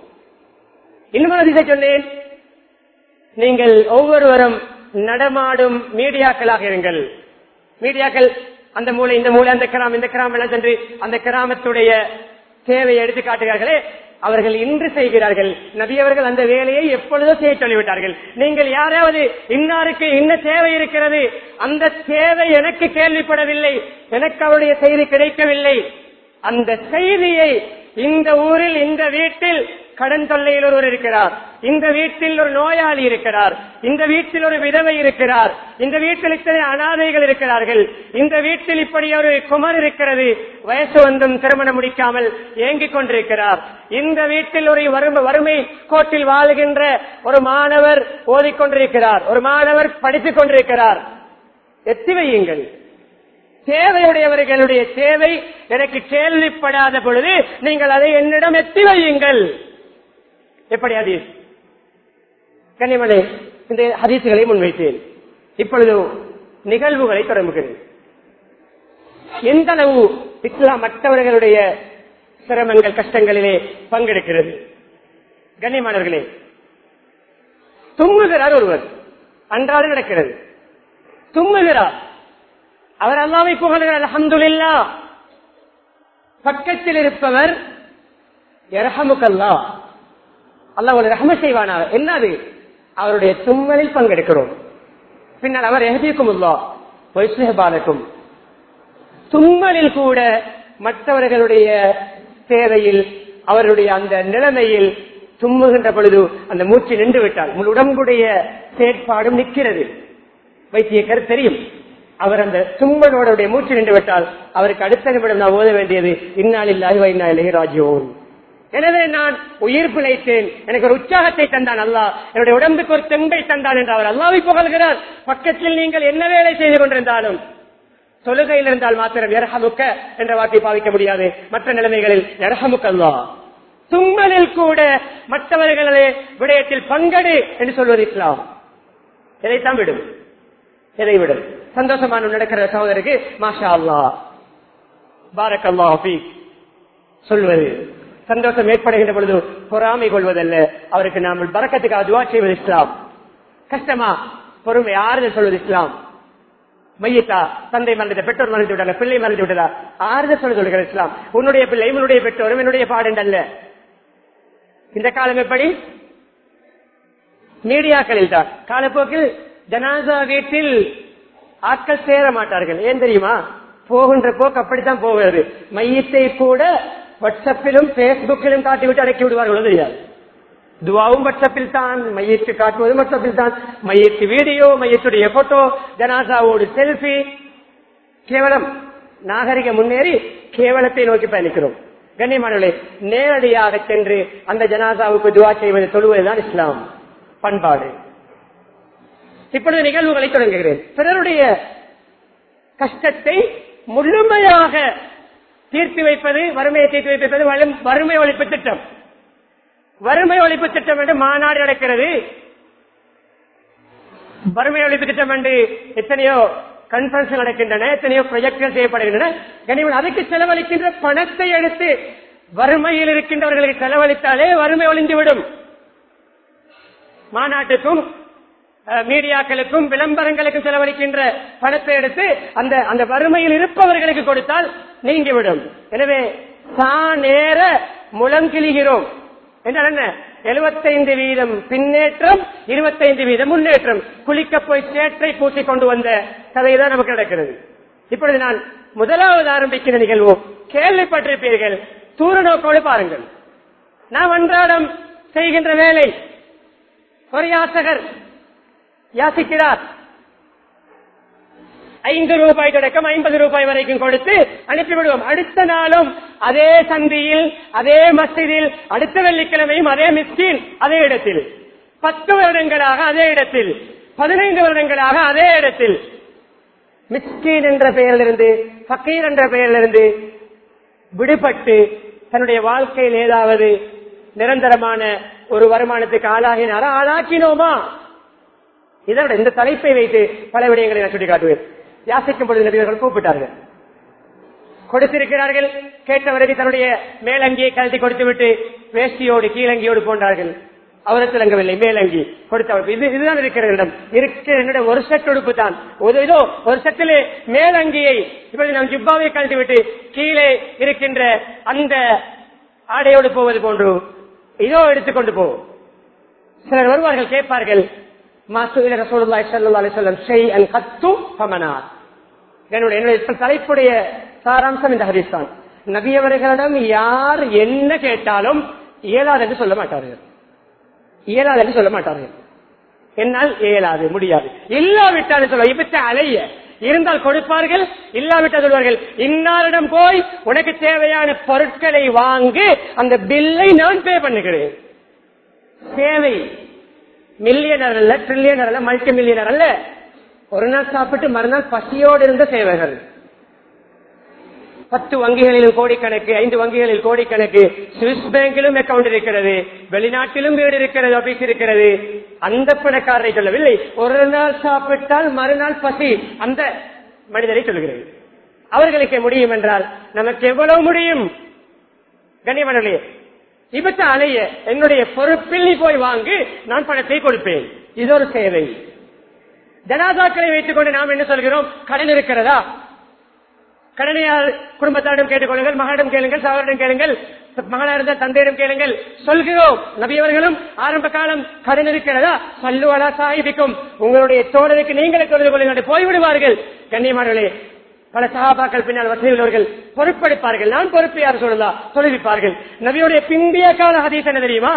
இன்னும் அதிசை சொன்னேன் நீங்கள் ஒவ்வொருவரும் நடமாடும் மீடியாக்களாக இருங்கள் மீடியாக்கள் அந்த மூலை இந்த மூலை அந்த கிராமம் இந்த கிராமம் எல்லாம் சென்று அந்த கிராமத்துடைய தேவையை எடுத்து காட்டுகிறார்களே அவர்கள் இன்று செய்கிறார்கள் நபியவர்கள் அந்த வேலையை எப்பொழுதோ செய்ய சொல்லிவிட்டார்கள் நீங்கள் யாராவது இன்னாருக்கு இன்ன தேவை இருக்கிறது அந்த தேவை எனக்கு கேள்விப்படவில்லை எனக்கு அவருடைய செய்தி கிடைக்கவில்லை அந்த செய்தியை இந்த ஊரில் இந்த வீட்டில் கடன் தொல்லையில் ஒருவர் இருக்கிறார் இந்த வீட்டில் ஒரு நோயாளி இருக்கிறார் இந்த வீட்டில் ஒரு விதவை இருக்கிறார் இந்த வீட்டில் இத்தனை அனாதைகள் இருக்கிறார்கள் இந்த வீட்டில் இப்படி ஒரு குமர் இருக்கிறது வயசு வந்தும் திருமணம் முடிக்காமல் ஏங்கிக் கொண்டிருக்கிறார் இந்த வீட்டில் ஒரு வறுமை வறுமை கோட்டில் வாழுகின்ற ஒரு மாணவர் ஓதிக்கொண்டிருக்கிறார் ஒரு மாணவர் படித்துக் கொண்டிருக்கிறார் எத்தி வையுங்கள் தேவையுடையவர்களுடைய தேவை எனக்கு கேள்விப்படாத பொழுது நீங்கள் அதை என்னிடம் எத்தி வையுங்கள் எப்படி ஹதீஸ் கன்னிமலை இந்த ஹதீசுகளை முன்வைத்தேன் இப்பொழுது நிகழ்வுகளை தொடங்குகிறேன் எந்த அளவு இஸ்லாம் மற்றவர்களுடைய சிரமங்கள் கஷ்டங்களிலே பங்கெடுக்கிறது கண்ணியமானவர்களே தும்முகிறார் ஒருவர் அன்றாடு நடக்கிறது தும்முகிறார் அவர் அல்லாவை புகழ்கிறார் அலமதுல்லா பக்கத்தில் இருப்பவர் எரஹமுக்கல்லா அல்ல ஒரு ரஹம செய்வானா என்னது அவருடைய தும்மலில் பங்கெடுக்கிறோம் பின்னால் அவர் எஹதிக்கும் உள்ளா வைஸ்லபாலக்கும் தும்மலில் கூட மற்றவர்களுடைய தேவையில் அவருடைய அந்த நிலைமையில் தும்முகின்ற பொழுது அந்த மூச்சு நின்று விட்டால் உங்கள் உடம்புடைய செயற்பாடும் நிற்கிறது வைத்தியக்கர் தெரியும் அவர் அந்த தும்மலோட மூச்சு நின்று விட்டால் அவருக்கு அடுத்த நிமிடம் நான் ஓத வேண்டியது இந்நாளில் வைநாளிலே ராஜ்யோன் எனவே நான் உயிர் பிழைத்தேன் எனக்கு ஒரு உற்சாகத்தை தந்தான் அல்லா என்னுடைய உடம்புக்கு ஒரு தெம்பை தந்தான் என்று அவர் அல்லாவை புகழ்கிறார் பக்கத்தில் நீங்கள் என்ன வேலை செய்து கொண்டிருந்தாலும் தொழுகையில் இருந்தால் மாத்திரம் எரஹமுக்க என்ற வார்த்தை பாவிக்க முடியாது மற்ற நிலைமைகளில் எரஹமுக்கல்லா தும்மலில் கூட மற்றவர்களே விடயத்தில் பங்கெடு என்று சொல்வது இஸ்லாம் எதைத்தான் விடும் எதை விடும் சந்தோஷமான நடக்கிற சகோதரருக்கு மாஷா அல்லா பாரக் அல்லா சொல்வது சந்தோஷம் ஏற்படுகின்ற பொழுது பொறாமை கொள்வதல்ல அவருக்கு நாம் பறக்கத்துக்காக துவா செய்வது இஸ்லாம் கஷ்டமா பொறுமை ஆறுதல் சொல்வது இஸ்லாம் மையத்தா தந்தை மறந்துட்ட பெற்றோர் மறந்து விட்டாங்க பிள்ளை மறந்து விட்டதா ஆறுதல் சொல்ல சொல்லுகிற இஸ்லாம் உன்னுடைய பிள்ளை உன்னுடைய பெற்றோரும் என்னுடைய பாடண்டல்ல இந்த காலம் எப்படி மீடியாக்களில் தான் காலப்போக்கில் ஜனாசா வீட்டில் ஆட்கள் சேர மாட்டார்கள் ஏன் தெரியுமா போகின்ற போக்கு அப்படித்தான் போகிறது மையத்தை கூட வாட்ஸ்அப்பிலும் பேஸ்புக்கிலும் காட்டிவிட்டு அடக்கி விடுவார்களோ தெரியாது துவாவும் வாட்ஸ்அப்பில் தான் மையத்து காட்டுவதும் வாட்ஸ்அப்பில் தான் மையத்து வீடியோ மையத்துடைய போட்டோ ஜனாசாவோடு செல்ஃபி கேவலம் நாகரிக முன்னேறி கேவலத்தை நோக்கி பயணிக்கிறோம் கண்ணியமானவர்களே நேரடியாக சென்று அந்த ஜனாசாவுக்கு துவா செய்வது தொழுவதுதான் இஸ்லாம் பண்பாடு இப்பொழுது நிகழ்வுகளை தொடங்குகிறேன் பிறருடைய கஷ்டத்தை முழுமையாக தீர்த்து வைப்பது வறுமையை தீர்த்து வைப்பது வறுமை ஒழிப்பு திட்டம் வறுமை ஒழிப்பு திட்டம் என்று மாநாடு நடக்கிறது வறுமை ஒழிப்பு திட்டம் என்று எத்தனையோ கன்ஃபரன்ஸ் நடக்கின்றன எத்தனையோ ப்ரொஜெக்ட்கள் செய்யப்படுகின்றன கனிமன் அதுக்கு செலவழிக்கின்ற பணத்தை எடுத்து வறுமையில் இருக்கின்றவர்களுக்கு செலவழித்தாலே வறுமை ஒழிந்துவிடும் மாநாட்டுக்கும் அஹ், மீடியாக்களுக்கும் விளம்பரங்களுக்கும் செலவழிக்கின்ற பணத்தை எடுத்து அந்த அந்த வறுமையில் இருப்பவர்களுக்கு கொடுத்தால் நீங்கிவிடும் எனவே தான் நேர முழங்கிழுகிறோம் என்றால் என்ன எழுபத்தைந்து வீதம் பின்னேற்றம் இருபத்தைந்து வீதம் முன்னேற்றம் குளிக்க போய் சேற்றை பூசிக் கொண்டு வந்த கதைதான் நமக்கு நடக்கிறது இப்பொழுது நான் முதலாவது ஆரம்பிக்கிற நிகழ்வு கேள்விப்பட்டிருப்பீர்கள் தூர நோக்கோடு பாருங்கள் நாம் அன்றாடம் செய்கின்ற வேலை ஒரு யாசகர் யாசிக்கிறார் ஐந்து ரூபாய் தொடக்கம் ஐம்பது ரூபாய் வரைக்கும் கொடுத்து அனுப்பிவிடுவோம் அடுத்த நாளும் அதே சந்தியில் அதே மஸ்ஜிதில் அடுத்த வெள்ளிக்கிழமையும் அதே மிஸ்கின் அதே இடத்தில் பத்து வருடங்களாக அதே இடத்தில் பதினைந்து வருடங்களாக அதே இடத்தில் மிஸ்கின் என்ற பெயரிலிருந்து ஃபக்கீர் என்ற பெயரிலிருந்து விடுபட்டு தன்னுடைய வாழ்க்கையில் ஏதாவது நிரந்தரமான ஒரு வருமானத்துக்கு ஆளாகினாரா ஆளாக்கினோமா இதோட இந்த தலைப்பை வைத்து பல விடயங்களை நான் சுட்டிக்காட்டுவேன் யாசிக்கும் பொழுது நபியர்கள் கூப்பிட்டார்கள் கொடுத்திருக்கிறார்கள் கேட்டவருக்கு தன்னுடைய மேலங்கியை கழட்டி கொடுத்து விட்டு வேஷ்டியோடு கீழங்கியோடு போன்றார்கள் அவருக்கு திளங்கவில்லை மேலங்கி கொடுத்தவர் இது இதுதான் இருக்கிற இடம் இருக்கிற என்னிடம் ஒரு செட் உடுப்பு தான் ஒரு இதோ ஒரு செட்டிலே மேலங்கியை இப்படி நாம் ஜிப்பாவை கழட்டி விட்டு கீழே இருக்கின்ற அந்த ஆடையோடு போவது போன்று இதோ எடுத்துக்கொண்டு போ சிலர் வருவார்கள் கேட்பார்கள் மாசுவில ரசூலுல்லாஹி ஸல்லல்லாஹு அலைஹி வஸல்லம் ஷைஅன் கத்து ஃபமனார் என்னுடைய என்னுடைய தலைப்புடைய சாராம்சம் இந்த ஹதீஸ் தான் நபி அவர்களிடம் யார் என்ன கேட்டாலும் இயலாது என்று சொல்ல மாட்டார்கள் இயலாது என்று சொல்ல மாட்டார்கள் என்னால் இயலாது முடியாது இல்லாவிட்டால் சொல்ல இப்ப அலைய இருந்தால் கொடுப்பார்கள் இல்லாவிட்டால் சொல்வார்கள் இன்னாரிடம் போய் உனக்கு தேவையான பொருட்களை வாங்கி அந்த பில்லை நான் பே பண்ணுகிறேன் சேவை மில்லியனர் அல்ல ட்ரில்லியனர் அல்ல மல்டி மில்லியனர் அல்ல ஒரு நாள் சாப்பிட்டு மறுநாள் பசியோடு இருந்த சேவைகள் பத்து வங்கிகளிலும் கோடிக்கணக்கு ஐந்து வங்கிகளில் கோடிக்கணக்கு சுவிஸ் பேங்கிலும் அக்கவுண்ட் இருக்கிறது வெளிநாட்டிலும் வீடு இருக்கிறது ஆபீஸ் இருக்கிறது அந்த பணக்காரரை சொல்லவில்லை ஒரு நாள் சாப்பிட்டால் மறுநாள் பசி அந்த மனிதரை சொல்கிறது அவர்களுக்கு முடியும் என்றால் நமக்கு எவ்வளவு முடியும் கண்ணியமனே இவற்ற அலைய என்னுடைய பொறுப்பில் நீ போய் வாங்கு நான் பணத்தை கொடுப்பேன் இது ஒரு சேவை ஜனாதாக்களை வைத்துக் கொண்டு நாம் என்ன சொல்கிறோம் கடன் இருக்கிறதா கடனையார் குடும்பத்தாரிடம் கேட்டுக்கொள்ளுங்கள் மகளிடம் கேளுங்கள் சகோதரிடம் கேளுங்கள் மகனா இருந்தால் தந்தையிடம் கேளுங்கள் சொல்கிறோம் நபியவர்களும் ஆரம்ப காலம் கடன் இருக்கிறதா சல்லுவலா சாஹிபிக்கும் உங்களுடைய தோழருக்கு நீங்களே தொழுது கொள்ளுங்கள் போய்விடுவார்கள் கண்ணியமானவர்களே பல சகாபாக்கள் பின்னால் வசதி உள்ளவர்கள் பொறுப்பெடுப்பார்கள் நான் பொறுப்பு யார் சொல்லலாம் தொழுவிப்பார்கள் நபியுடைய பிந்திய கால ஹதீஸ் என்ன தெரியுமா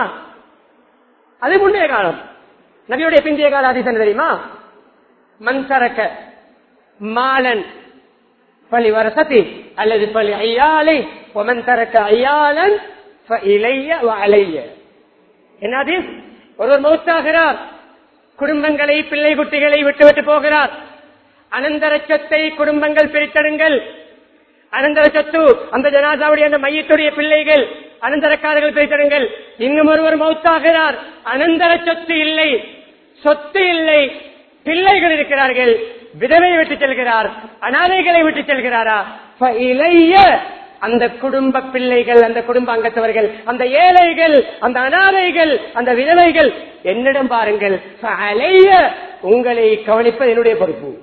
அது முந்தைய காலம் நபியுடைய பிந்திய கால ஹதீஸ் என்ன தெரியுமா மண் சரக்க மாலன் பலி வரசதி அல்லது பலி ஐயாலை ஒமன் தரக்க ஐயாலன் இளைய அலைய என்னது ஒருவர் மௌத்தாகிறார் குடும்பங்களை பிள்ளை குட்டிகளை விட்டுவிட்டு போகிறார் அனந்தர சொத்தை குடும்பங்கள் பிரித்தடுங்கள் அனந்தர சொத்து அந்த ஜனாதாவுடைய அந்த மையத்துடைய பிள்ளைகள் அனந்தரக்காரர்கள் பிரித்தடுங்கள் இன்னும் ஒருவர் மௌத்தாகிறார் அனந்தர சொத்து இல்லை சொத்து இல்லை பிள்ளைகள் இருக்கிறார்கள் விதவை விட்டு செல்கிறார் அனாதைகளை விட்டு செல்கிறாரா இளைய அந்த குடும்ப பிள்ளைகள் அந்த குடும்ப அங்கத்தவர்கள் அந்த ஏழைகள் அந்த அனாதைகள் அந்த விதவைகள் என்னிடம் பாருங்கள் அலைய உங்களை கவனிப்பது என்னுடைய பொறுப்பு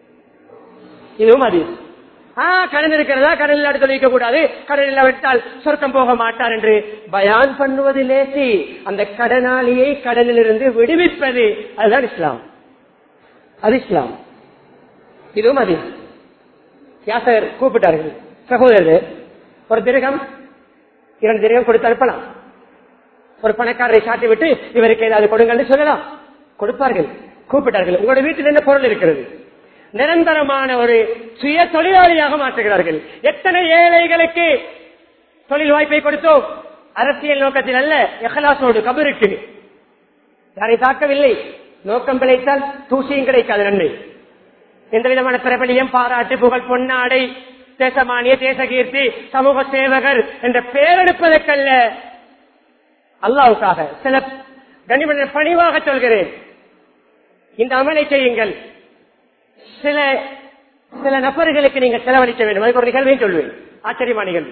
இதுவும் அது ஆ கடன் இருக்கிறதா கடன் இல்லாத தொழிலிக்க கூடாது கடன் இல்லாவிட்டால் சொர்க்கம் போக மாட்டார் என்று பயான் பண்ணுவது லேசி அந்த கடனாளியை கடனிலிருந்து விடுவிப்பது அதுதான் இஸ்லாம் அது இஸ்லாம் இதுவும் அது யாசகர் கூப்பிட்டார்கள் சகோதரர் ஒரு திருகம் இரண்டு திருகம் கொடுத்து அனுப்பலாம் ஒரு பணக்காரரை சாட்டி விட்டு இவருக்கு ஏதாவது கொடுங்கன்னு சொல்லலாம் கொடுப்பார்கள் கூப்பிட்டார்கள் உங்களோட வீட்டில் என்ன பொருள் இருக்கிறது நிரந்தரமான ஒரு சுய தொழிலாளியாக மாற்றுகிறார்கள் எத்தனை ஏழைகளுக்கு தொழில் வாய்ப்பை கொடுத்தோம் அரசியல் நோக்கத்தில் அல்ல எஹலாசோடு கபருக்கு யாரை தாக்கவில்லை நோக்கம் பிழைத்தால் தூசியும் கிடைக்காது நன்மை எந்த விதமான பிரபலியம் பாராட்டு புகழ் பொன்னாடை தேசமானிய தேசகீர்த்தி சமூக சேவகர் என்ற பெயரெடுப்பதற்கல்ல அல்லாவுக்காக சில கனிமன பணிவாக சொல்கிறேன் இந்த அமலை செய்யுங்கள் சில சில நபர்களுக்கு நீங்கள் செலவழிக்க வேண்டும் அதுக்கு ஒரு நிகழ்வையும் சொல்வேன் ஆச்சரியமான நிகழ்வு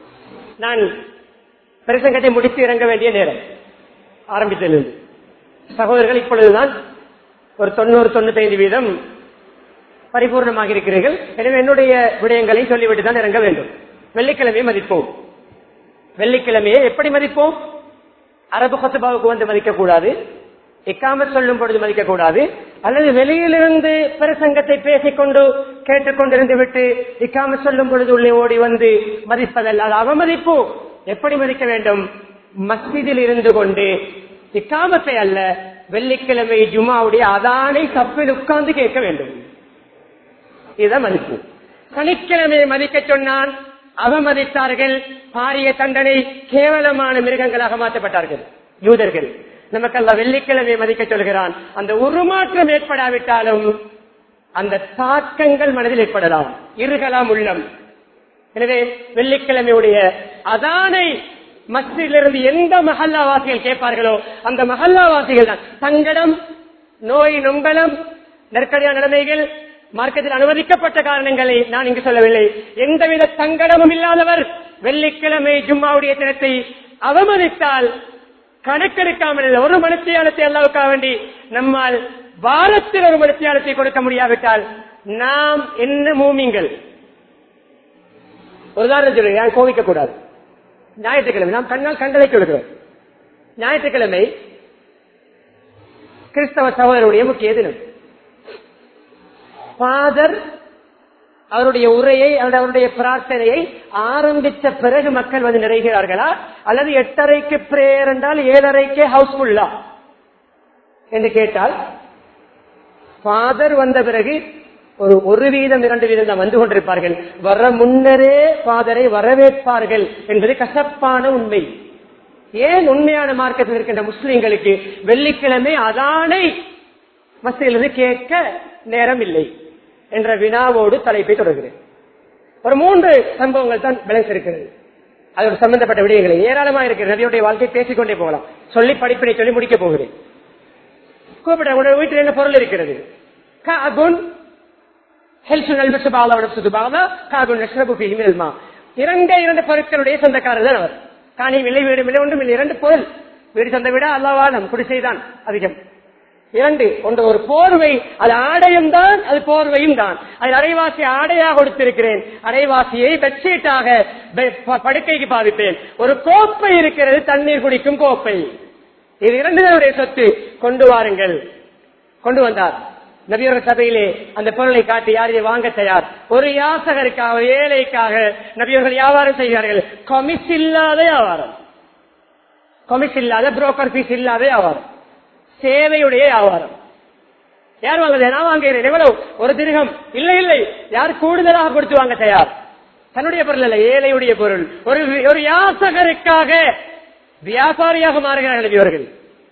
நான் பிரசங்கத்தை முடித்து இறங்க வேண்டிய நேரம் ஆரம்பித்ததிலிருந்து சகோதரர்கள் இப்பொழுதுதான் ஒரு தொண்ணூறு தொண்ணூத்தைந்து வீதம் பரிபூர்ணமாக இருக்கிறீர்கள் எனவே என்னுடைய விடயங்களை சொல்லிவிட்டு தான் இறங்க வேண்டும் வெள்ளிக்கிழமையை மதிப்போம் வெள்ளிக்கிழமையை எப்படி மதிப்போம் அரபு ஹசுபாவுக்கு வந்து மதிக்கக்கூடாது இக்காமத் சொல்லும் பொழுது மதிக்கக்கூடாது அல்லது வெளியிலிருந்து பிரசங்கத்தை பேசிக்கொண்டு கேட்டுக்கொண்டிருந்து விட்டு இக்காமத் சொல்லும் பொழுது உள்ளே ஓடி வந்து மதிப்பதல்ல அது அவமதிப்பு எப்படி மதிக்க வேண்டும் மஸ்ஜிதில் இருந்து கொண்டு இக்காமத்தை அல்ல வெள்ளிக்கிழமை ஜுமாவுடைய அதானை தப்பில் உட்கார்ந்து கேட்க வேண்டும் இதுதான் மதிப்பு சனிக்கிழமையை மதிக்க சொன்னான் அவமதித்தார்கள் பாரிய தண்டனை கேவலமான மிருகங்களாக மாற்றப்பட்டார்கள் யூதர்கள் நமக்கல்ல வெள்ளிக்கிழமை மதிக்க சொல்கிறான் அந்த உருமாற்றம் ஏற்படாவிட்டாலும் அந்த தாக்கங்கள் மனதில் ஏற்படலாம் இருகலாம் உள்ளம் எனவே வெள்ளிக்கிழமையுடைய அதானை மஸ்ஜிதிலிருந்து எந்த மஹல்லாவாசிகள் கேட்பார்களோ அந்த மஹல்லாவாசிகள் தான் தங்கடம் நோய் நொம்பலம் நெருக்கடியான நிலைமைகள் மார்க்கத்தில் அனுமதிக்கப்பட்ட காரணங்களை நான் இங்கு சொல்லவில்லை எந்தவித சங்கடமும் இல்லாதவர் வெள்ளிக்கிழமை ஜும்மாவுடைய தினத்தை அவமதித்தால் கணக்கெடுக்காமல் இல்லை. ஒரு மனுஷியாலத்தை அல்லாவுக்காக வேண்டி நம்மால் வாரத்தில் ஒரு மனுஷியாலத்தை கொடுக்க முடியாவிட்டால் நாம் என்ன மூமிங்கள் ஒரு உதாரணம் சொல்லுங்க யாரும் கோவிக்க கூடாது ஞாயிற்றுக்கிழமை நாம் கண்ணால் கண்டதை கொடுக்கிறோம் ஞாயிற்றுக்கிழமை கிறிஸ்தவ சகோதரருடைய முக்கிய தினம் ஃபாதர் அவருடைய உரையை அல்லது அவருடைய பிரார்த்தனையை ஆரம்பித்த பிறகு மக்கள் வந்து நிறைகிறார்களா அல்லது எட்டரைக்கு பிரேயர் என்றால் ஏழரைக்கு ஹவுஸ்ஃபுல்லா என்று கேட்டால் ஃபாதர் வந்த பிறகு ஒரு ஒரு வீதம் இரண்டு வீதம் தான் வந்து கொண்டிருப்பார்கள் வர முன்னரே ஃபாதரை வரவேற்பார்கள் என்பது கசப்பான உண்மை ஏன் உண்மையான மார்க்கத்தில் இருக்கின்ற முஸ்லிம்களுக்கு வெள்ளிக்கிழமை அதானை மசிலிருந்து கேட்க நேரம் இல்லை என்ற வினாவோடு தலைப்பை தொடர்கிறேன் ஒரு மூன்று சம்பவங்கள் தான் விளைச்சிருக்கிறது அதோடு சம்பந்தப்பட்ட விடயங்களை ஏராளமாக இருக்கிறது நபியுடைய வாழ்க்கை பேசிக்கொண்டே போகலாம் சொல்லி படிப்பினை சொல்லி முடிக்க போகிறேன் கூப்பிட்ட உடைய வீட்டில் என்ன பொருள் இருக்கிறது காகுன் ஹெல்சு நல்பசு பாலா உடசு பாலா காகுன் நஷ்ரபு ஃபீஹி மினல் மா. இரண்டே இரண்டு பொருட்களுடைய சொந்தக்காரர் தான் அவர் காணியும் இல்லை வீடும் இல்லை ஒன்றும் இல்லை இரண்டு பொருள் வீடு சொந்த விட அல்லாவாலம் குடிசைதான் அதிகம் இரண்டு ஒன்று ஒரு போர்வை அது ஆடையும் தான் அது போர்வையும் தான் அது அரைவாசி ஆடையாக கொடுத்திருக்கிறேன் அரைவாசியை பெட்ஷீட்டாக பெ- ப- படுக்கைக்கு பாவிப்பேன் ஒரு கோப்பை இருக்கிறது தண்ணீர் குடிக்கும் கோப்பை இது இரண்டுடைய சொத்து கொண்டு வாருங்கள் கொண்டு வந்தார் நபியோர் சபையிலே அந்த பொருளை காட்டி யார் இதை வாங்க தயார் ஒரு யாசகருக்காக ஒரு ஏழைக்காக நபியவர்கள் வியாபாரம் செய்கிறார்கள் கொமிஸ் இல்லாத வியாபாரம் கொமிஸ் இல்லாத புரோக்கர் ஃபீஸ் இல்லாத வியாபாரம் சேவையுடைய வியாபாரம் யார் வாங்குறது நான் வாங்குகிறேன் எவ்வளவு ஒரு திருகம் இல்லை இல்லை யார் கூடுதலாக கொடுத்து வாங்க தயார் தன்னுடைய பொருள் அல்ல ஏழையுடைய பொருள் ஒரு ஒரு யாசகருக்காக வியாபாரியாக மாறுகிறார்கள் இவர்கள்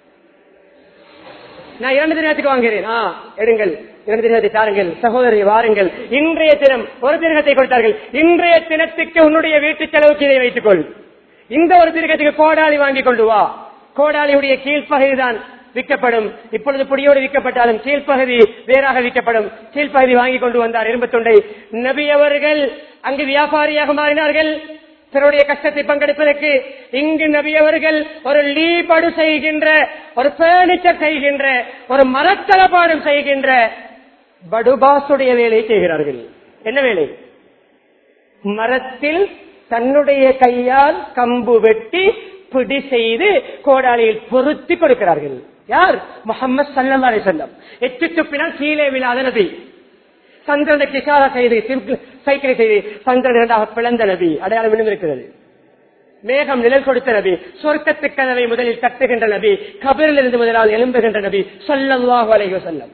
நான் இரண்டு தினத்துக்கு வாங்குகிறேன் ஆ எடுங்கள் இரண்டு தினத்தை தாருங்கள் சகோதரி வாருங்கள் இன்றைய தினம் ஒரு தினத்தை கொடுத்தார்கள் இன்றைய தினத்துக்கு உன்னுடைய வீட்டு செலவுக்கு இதை வைத்துக்கொள் இந்த ஒரு திருகத்துக்கு கோடாலி வாங்கி கொண்டு வா கோடாலியுடைய கீழ்ப்பகுதிதான் விற்கப்படும் இப்பொழுது புடியோடு விற்கப்பட்டாலும் கீழ்ப்பகுதி வேறாக விற்கப்படும் கீழ்ப்பகுதி வாங்கி கொண்டு வந்தார் இரும்பு துண்டை நபி அவர்கள் அங்கு வியாபாரியாக மாறினார்கள் பிறருடைய கஷ்டத்தை பங்கெடுப்பதற்கு இங்கு நபி அவர்கள் ஒரு லீபடு செய்கின்ற ஒரு பேர்னிச்சர் செய்கின்ற ஒரு மரத்தளபாடும் செய்கின்ற படுபாசுடைய வேலையை செய்கிறார்கள் என்ன வேலை மரத்தில் தன்னுடைய கையால் கம்பு வெட்டி பிடி செய்து கோடாலியில் பொருத்தி கொடுக்கிறார்கள் யார் முகமது சல்லா அலி சொல்லம் எட்டு துப்பினால் கீழே விழாத நபி சந்திரனுக்கு இஷாரா செய்து சிம்- சைக்கிளை செய்து சந்திரன் இரண்டாக பிளந்த நபி அடையாளம் இன்னும் இருக்கிறது மேகம் நிழல் கொடுத்த நபி சொர்க்கத்து கதவை முதலில் தட்டுகின்ற நபி கபிரில் இருந்து முதலாவது எழும்புகின்ற நபி சொல்லல்லாஹு அலைஹி வஸல்லம்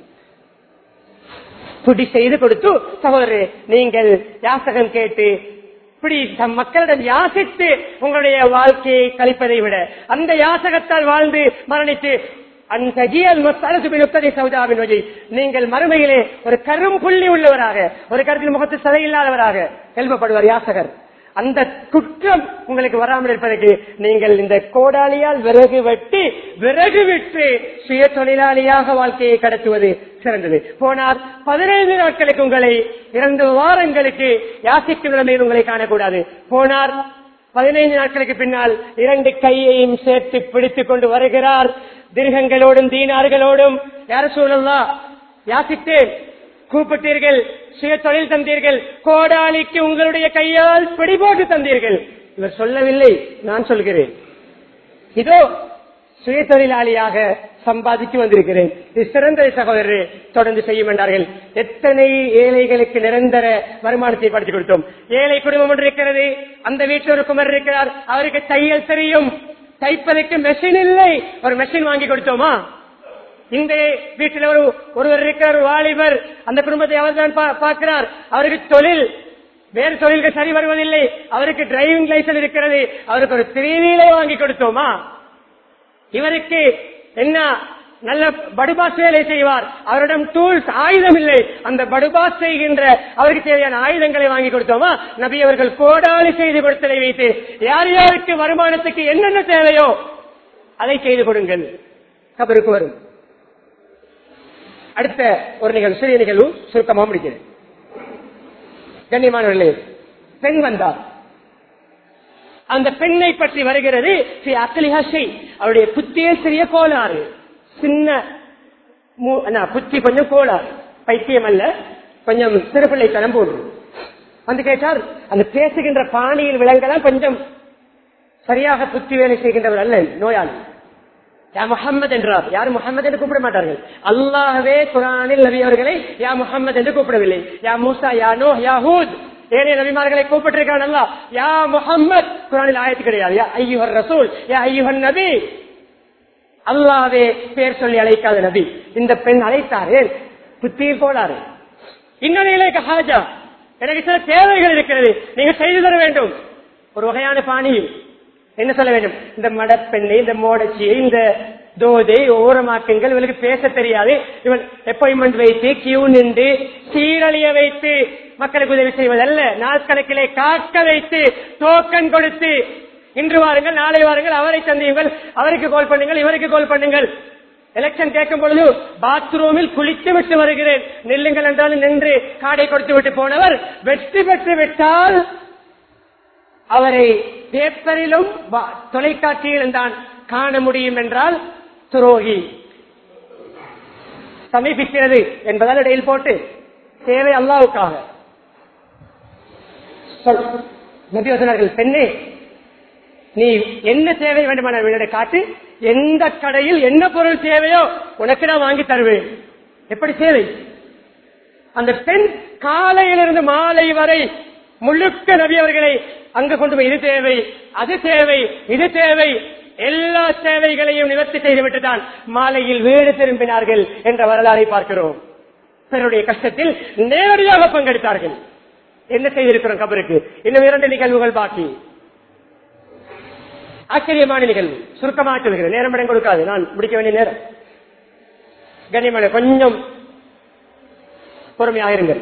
பிடி செய்து கொடுத்து சகோதரரே நீங்கள் யாசகம் கேட்டு இப்படி தம் மக்களிடம் யாசித்து உங்களுடைய வாழ்க்கையை கழிப்பதை விட அந்த யாசகத்தால் வாழ்ந்து மரணித்து அந்த ஜியல் முப்பதை சௌதாவின் வழி நீங்கள் மறுமையிலே ஒரு கரும் புள்ளி உள்ளவராக ஒரு கருத்தில் முகத்து சதை இல்லாதவராக எழுப்பப்படுவார் யாசகர் அந்த குற்றம் உங்களுக்கு வராமல் இருப்பதற்கு நீங்கள் இந்த கோடாலியால் விறகு வெட்டி விறகு விட்டு சுய தொழிலாளியாக வாழ்க்கையை கடத்துவது சிறந்தது போனார் பதினைந்து நாட்களுக்கு உங்களை இரண்டு வாரங்களுக்கு யாசிக்கும் நிலைமையில் உங்களை காணக்கூடாது போனார் பதினைந்து நாட்களுக்கு பின்னால் இரண்டு கையையும் சேர்த்து பிடித்துக் கொண்டு வருகிறார் திருகங்களோடும் தீனார்களோடும் யார சூழல்லா யாசித்தேன் கூப்பிட்டீர்கள் சுய தொழில் தந்தீர்கள் கோடாலிக்கு உங்களுடைய கையால் பிடிபோட்டு தந்தீர்கள் இவர் சொல்லவில்லை நான் சொல்கிறேன் இதோ சுய தொழிலாளியாக சம்பாதித்து வந்திருக்கிறேன் இது சிறந்த சகோதரரே தொடர்ந்து செய்யும் என்றார்கள் எத்தனை ஏழைகளுக்கு நிரந்தர வருமானத்தை படித்து கொடுத்தோம் ஏழை குடும்பம் ஒன்று இருக்கிறது அந்த வீட்டில் ஒரு குமர் இருக்கிறார் அவருக்கு தையல் தெரியும் தைப்பதற்கு மெஷின் இல்லை ஒரு மெஷின் வாங்கி கொடுத்தோமா இந்த வீட்டில் ஒரு ஒருவர் இருக்கிறார் ஒரு வாலிபர் அந்த குடும்பத்தை அவர் தான் பார்க்கிறார் அவருக்கு தொழில் வேறு தொழில்கள் சரி வருவதில்லை அவருக்கு டிரைவிங் லைசன்ஸ் இருக்கிறது அவருக்கு ஒரு திருவிழை வாங்கி கொடுத்தோமா இவருக்கு என்ன நல்ல படுபாஸ் வேலை செய்வார் அவரிடம் டூல்ஸ் ஆயுதம் இல்லை அந்த படுபாஸ் செய்கின்ற அவருக்கு தேவையான ஆயுதங்களை வாங்கி கொடுத்தோமா நபி அவர்கள் கோடாலி செய்து கொடுத்ததை வைத்து யார் யாருக்கு வருமானத்துக்கு என்னென்ன தேவையோ அதை செய்து கொடுங்கள் கபருக்கு வரும் அடுத்த ஒரு நிகழ்வு சிறிய நிகழ்வு சுருக்கமாக முடிக்கிறேன் கண்ணியமானவர்களே பெண் வந்தார் அந்த பெண்ணை பற்றி வருகிறது ஸ்ரீ அக்கலிஹாஷை அவருடைய புத்தியே சிறிய கோளாறு சின்ன மூ- அண்ணா, புத்தி கொஞ்சம் கோளாறு பைத்தியம் அல்ல கொஞ்சம் சிறுபிள்ளைத்தனம் போன்று வந்து கேட்டார் அந்த பேசுகின்ற பாணியில் விலங்கெல்லாம் கொஞ்சம் சரியாக புத்தி வேலை செய்கின்றவர் அல்ல நோயாளி யா முஹம்மது என்றார் யார் முஹம்மது என்று கூப்பிட மாட்டார்கள் அல்லாஹ்வே குரானில் நபி அவர்களை யா முஹம்மது என்று கூப்பிடவில்லை யா மூசா யா நோ யா ஹூத் ஏனைய நபிமார்களை கூப்பிட்டிருக்கான் அல்லா யா முஹம்மத் குரானில் ஆயத்து கிடையாது யா ஐயுஹர் ரசூல் யா ஐயுஹன் நபி அல்லாவே பேர் சொல்லி அழைக்காத நபி இந்த பெண் அழைத்தாரே புத்தியில் போடாரு இன்னொரு ஹாஜா எனக்கு சில தேவைகள் இருக்கிறது நீங்க செய்து தர வேண்டும் ஒரு வகையான பாணியில் என்ன சொல்ல வேண்டும் இந்த மடப்பெண்ணை இந்த மோடச்சி இந்த தோதை ஓரமாக்குங்கள் இவளுக்கு பேச தெரியாது இவள் அப்பாயின்மெண்ட் வைத்து கியூ நின்று சீரழிய வைத்து மக்களுக்கு உதவி செய்வதல்ல நாட்கணக்கிலே காக்க வைத்து டோக்கன் கொடுத்து இன்று வாருங்கள் நாளை வாருங்கள் அவரை சந்தியுங்கள் அவருக்கு கால் பண்ணுங்கள் இவருக்கு கால் பண்ணுங்கள் எலெக்ஷன் கேட்கும் பொழுது பாத்ரூமில் குளித்து விட்டு வருகிறேன் நில்லுங்கள் என்றாலும் நின்று காடை கொடுத்து விட்டு போனவர் வெற்றி பெற்று விட்டால் அவரை பேப்பரிலும் பா- தொலைக்காட்சியிலும் தான் காண முடியும் என்றால் துரோகி சமீபிக்கிறது என்பதால் இடையில் போட்டு தேவை அல்லாவுக்காக சொல். நபி சொன்னார்கள் பெண்ணே நீ என்ன தேவை வேண்டுமான என்னிடம் காட்டு எந்த கடையில் என்ன பொருள் தேவையோ உனக்கு நான் வாங்கி தருவேன் எப்படி தேவை அந்த பெண் காலையிலிருந்து மாலை வரை முழுக்க நபி அவர்களை அங்கு கொண்டு போய் இது தேவை அது தேவை இது தேவை எல்லா தேவைகளையும் நிவர்த்தி செய்துவிட்டு தான் மாலையில் வீடு திரும்பினார்கள் என்ற வரலாறை பார்க்கிறோம் பிறருடைய கஷ்டத்தில் நேரடியாக பங்கெடுத்தார்கள் என்ன செய்திருக்கிறோம் கபருக்கு இன்னும் இரண்டு நிகழ்வுகள் பாக்கி ஆச்சரியமான நிகழ்வு சுருக்கமாக சொல்கிறேன் நேரம் இடம் கொடுக்காது நான் முடிக்க வேண்டிய நேரம் கண்ணியமான கொஞ்சம் பொறுமையாக இருங்கள்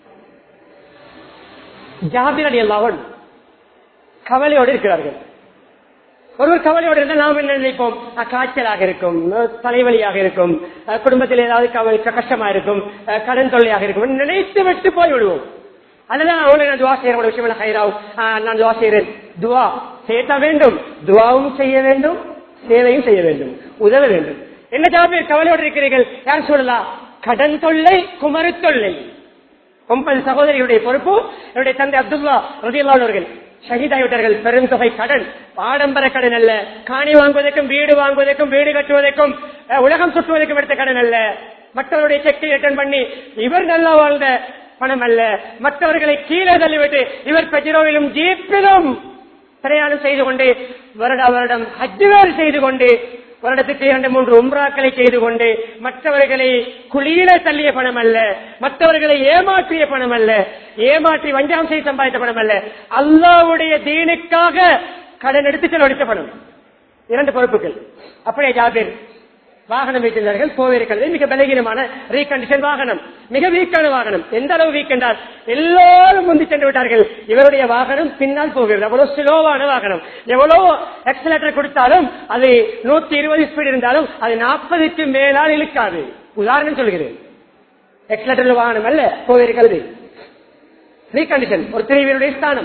ஜாபிர் அலி அல்லாவன் கவலையோடு இருக்கிறார்கள் ஒருவர் கவலையோடு இருந்தால் நாம் என்ன நினைப்போம் அஹ், காய்ச்சலாக இருக்கும் அஹ், தலைவலியாக இருக்கும் அஹ், குடும்பத்தில் ஏதாவது கவ- கஷ்டமா இருக்கும் அஹ், கடன் தொல்லையாக இருக்கும் நினைத்து விட்டு போய் விடுவோம் அதுதான் அவங்களை நான் துவா செய்யற விஷயம் இல்ல ஹைராவ் நான் துவா செய்யறேன் துவா செய்ய வேண்டும் துவாவும் செய்ய வேண்டும் சேவையும் செய்ய வேண்டும் உதவ வேண்டும் என்ன ஜாபீர் கவலையோடு இருக்கிறீர்கள் யார் சொல்லலாம் கடன் தொல்லை குமரு தொல்லை ஒன்பது சகோதரியுடைய பொறுப்பு என்னுடைய தந்தை அப்துல்லா ரதியல்லா அவர்கள் ஷஹீதாகிவிட்டார்கள் பெருந்தொகை கடன் ஆடம்பர கடன் அல்ல காணி வாங்குவதற்கும் வீடு வாங்குவதற்கும் வீடு கட்டுவதற்கும் அஹ், உலகம் சுற்றுவதற்கும் எடுத்த கடன் அல்ல மற்றவருடைய செக்கை ரிட்டர்ன் பண்ணி இவர் நல்லா வாழ்ந்த பணம் அல்ல மற்றவர்களை கீழே தள்ளிவிட்டு இவர் பெட்ரோவிலும் ஜீப்பிலும் பிரயாணம் செய்து கொண்டு வருட வருடம் ஹஜ் வேறு செய்து கொண்டு வருடத்துக்கு இரண்டு மூன்று உம்ராக்களை செய்து கொண்டு மற்றவர்களை குளியில தள்ளிய பணம் அல்ல மற்றவர்களை ஏமாற்றிய பணம் அல்ல ஏமாற்றி வஞ்சகம் செய்து சம்பாதித்த பணம் அல்ல அல்லாவுடைய தீனுக்காக கடன் எடுத்து செலவழித்த பணம் இரண்டு பொறுப்புகள் அப்படியே ஜாபீர் வாகனம் வைத்திருந்தார்கள் கோவிலுக்கிறது மிக பலகீனமான ரீகண்டிஷன் வாகனம் மிக வீக்கான வாகனம் எந்த அளவு வீக் என்றால் எல்லாரும் முந்தி சென்று விட்டார்கள் இவருடைய வாகனம் பின்னால் போகிறது அவ்வளவு ஸ்லோவான வாகனம் எவ்வளவு எக்ஸலேட்டர் கொடுத்தாலும் அது நூத்தி இருபது ஸ்பீட் இருந்தாலும் அது நாற்பதுக்கு மேலால் இழுக்காது உதாரணம் சொல்கிறேன் எக்ஸலேட்டர் வாகனம் அல்ல கோவேறு கழுதை ரீகண்டிஷன் ஒரு திருவியனுடைய ஸ்தானம்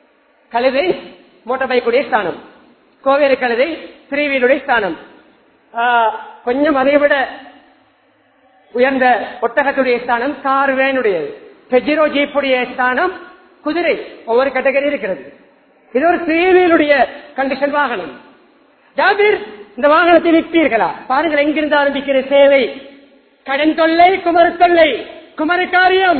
கழுதை மோட்டார் பைக்குடைய ஸ்தானம் கோவேறு கழுதை திருவியனுடைய ஸ்தானம் ஆஹ், கொஞ்சம் அதை விட உயர்ந்த ஒட்டகத்துடைய ஸ்தானம் கார் வேனுடையது பெஜிரோ ஜீப்புடைய ஸ்தானம் குதிரை ஒவ்வொரு கேட்டகரி இருக்கிறது இது ஒரு சேவையிலுடைய கண்டிஷன் வாகனம் ஜாபீர் இந்த வாகனத்தை விற்பீர்களா பாருங்கள் எங்கிருந்து ஆரம்பிக்கிற சேவை கடன் தொல்லை குமர தொல்லை குமர காரியம்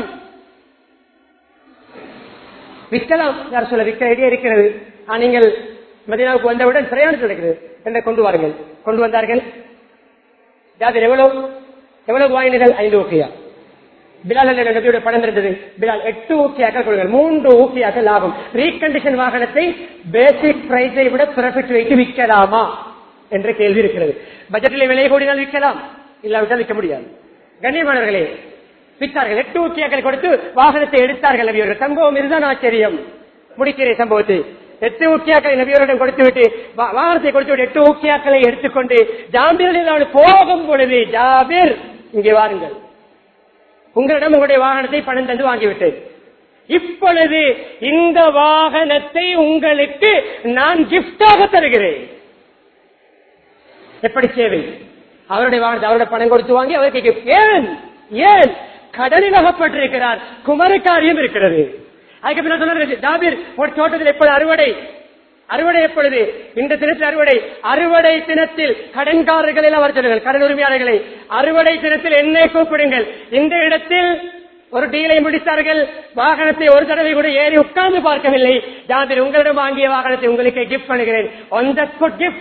விற்கலாம் யார் சொல்ல விற்க ஐடியா இருக்கிறது ஆனா, நீங்கள் மதினாவுக்கு வந்தவுடன் பிரயாணத்தில் இருக்கிறது என்ன கொண்டு வாருங்கள் கொண்டு வந்தார்கள் ஜாபீர் எவ்வளவு எவ்வளவு வாங்கினீர்கள் ஐந்து ஊக்கியா பிலால் என்ற நபியுடைய பணம் இருந்தது பிலால் எட்டு ஊக்கியாக்கள் கொடுங்கள் மூன்று ஊக்கியாக்கள் லாபம் ரீகண்டிஷன் வாகனத்தை பேசிக் பிரைஸை விட ப்ராஃபிட் வைத்து விற்கலாமா என்ற கேள்வி இருக்கிறது பட்ஜெட்டில் விலை கூடினால் விற்கலாம் இல்லாவிட்டால் விற்க முடியாது கண்ணியமானவர்களே விற்றார்கள் எட்டு ஊக்கியாக்கள் கொடுத்து வாகனத்தை எடுத்தார்கள் நபியவர்கள் சம்பவம் இதுதான் ஆச்சரியம் முடிக்கிறேன் சம்பவத்தை எட்டு ஊக்கியாக்களை நபியவரிடம் கொடுத்து விட்டு வா- வாகனத்தை கொடுத்து விட்டு எட்டு ஊக்கியாக்களை எடுத்துக்கொண்டு ஜாபீரில் அவன் போகும் பொழுது ஜாபீர் இங்கே வாருங்கள் உங்களிடம் உங்களுடைய வாகனத்தை பணம் தந்து வாங்கிவிட்டேன் இப்பொழுது இந்த வாகனத்தை உங்களுக்கு நான் கிஃப்டாக தருகிறேன் எப்படி சேவை அவருடைய வாகனத்தை அவருடைய பணம் கொடுத்து வாங்கி அவருக்கு gift. ஏன் ஏன் கடலில் அகப்பட்டிருக்கிறார் குமர காரியம் இருக்கிறது அதுக்கு பின்னர் சொன்னார்கள் ஜாபீர் ஒரு தோட்டத்தில் எப்பொழுது அறுவடை அறுவடை எப்பொழுது இந்த தினத்தில் அறுவடை அறுவடை தினத்தில் கடன்காரர்களை அவர் சொல்லுங்கள் கடன் உரிமையாளர்களை அறுவடை தினத்தில் என்னை கூப்பிடுங்கள் இந்த இடத்தில் ஒரு டீலை முடித்தார்கள் வாகனத்தை ஒரு தடவை கூட ஏறி உட்கார்ந்து பார்க்கவில்லை ஜாபீர் உங்களிடம் வாங்கிய வாகனத்தை உங்களுக்கு கிஃப்ட் பண்ணுகிறேன் on the good gift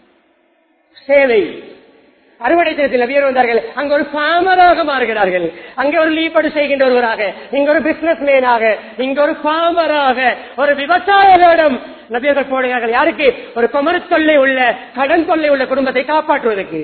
சேவை அறுவடை தினத்தில் நபியர் வந்தார்கள் அங்க ஒரு ஃபார்மராக மாறுகிறார்கள் அங்க ஒரு லீப்படு செய்கின்ற ஒருவராக இங்க ஒரு பிசினஸ் மேனாக இங்க ஒரு ஃபார்மராக ஒரு விவசாயிகளிடம் நபியர்கள் போடுகிறார்கள் யாருக்கு ஒரு குமர தொல்லை உள்ள கடன் தொல்லை உள்ள குடும்பத்தை காப்பாற்றுவதற்கு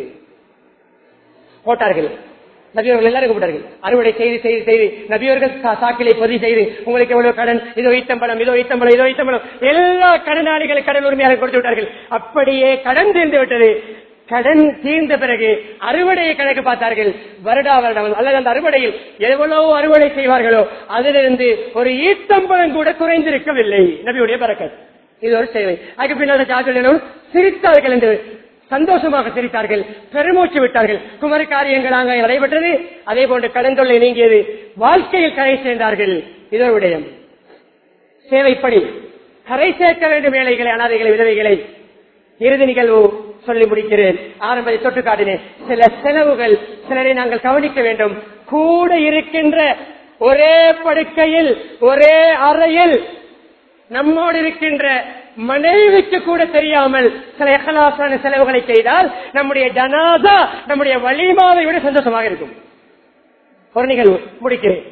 போட்டார்கள் நபியவர்கள் எல்லாரும் கூப்பிட்டார்கள் அறுவடை செய்து செய்து செய்து நபியவர்கள் சா- சாக்கிலை பொதி செய்து உங்களுக்கு எவ்வளவு கடன் இதோ ஈத்தம்பழம் இதோ ஈத்தம்பழம் இதோ ஈத்தம்பழம் எல்லா கடனாளிகளை கடன் உரிமையாக கொடுத்து விட்டார்கள் அப்படியே கடன் தீர்ந்து விட்டது கடன் தீர்ந்த பிறகு அறுவடையை கணக்கு பார்த்தார்கள் வருடா வருடம் அல்லது அந்த அறுவடையில் எவ்வளவு அறுவடை செய்வார்களோ அதிலிருந்து ஒரு ஈத்தம்பழம் கூட குறைந்திருக்கவில்லை நபியுடைய பறக்கத் இது ஒரு சேவை அதுக்கு பின்னர் ஜாஜலினும் சிரித்தார்கள் என்று சந்தோஷமாக சிரித்தார்கள் பெருமூச்சு விட்டார்கள் குமர காரியங்கள் அங்கே நடைபெற்றது அதே போன்று கடன் தொல்லை நீங்கியது வாழ்க்கையில் கரை சேர்ந்தார்கள் இது ஒரு விடயம் சேவைப்படி கரை சேர்க்க வேண்டும் ஏழைகளை அனாதைகளை விதவைகளை இறுதி நிகழ்வு சொல்லி முடிக்கிறேன் ஆரம்பத்தை தொட்டு காட்டினேன் சில செலவுகள் சிலரை நாங்கள் கவனிக்க வேண்டும் கூட இருக்கின்ற ஒரே படுக்கையில் ஒரே அறையில் நம்மோடு இருக்கின்ற மனைவிக்கு கூட தெரியாமல் சில எகலாசான செலவுகளை செய்தால் நம்முடைய ஜனாதா நம்முடைய வலிமாவை விட சந்தோஷமாக இருக்கும் ஒரு நிகழ்வு முடிக்கிறேன்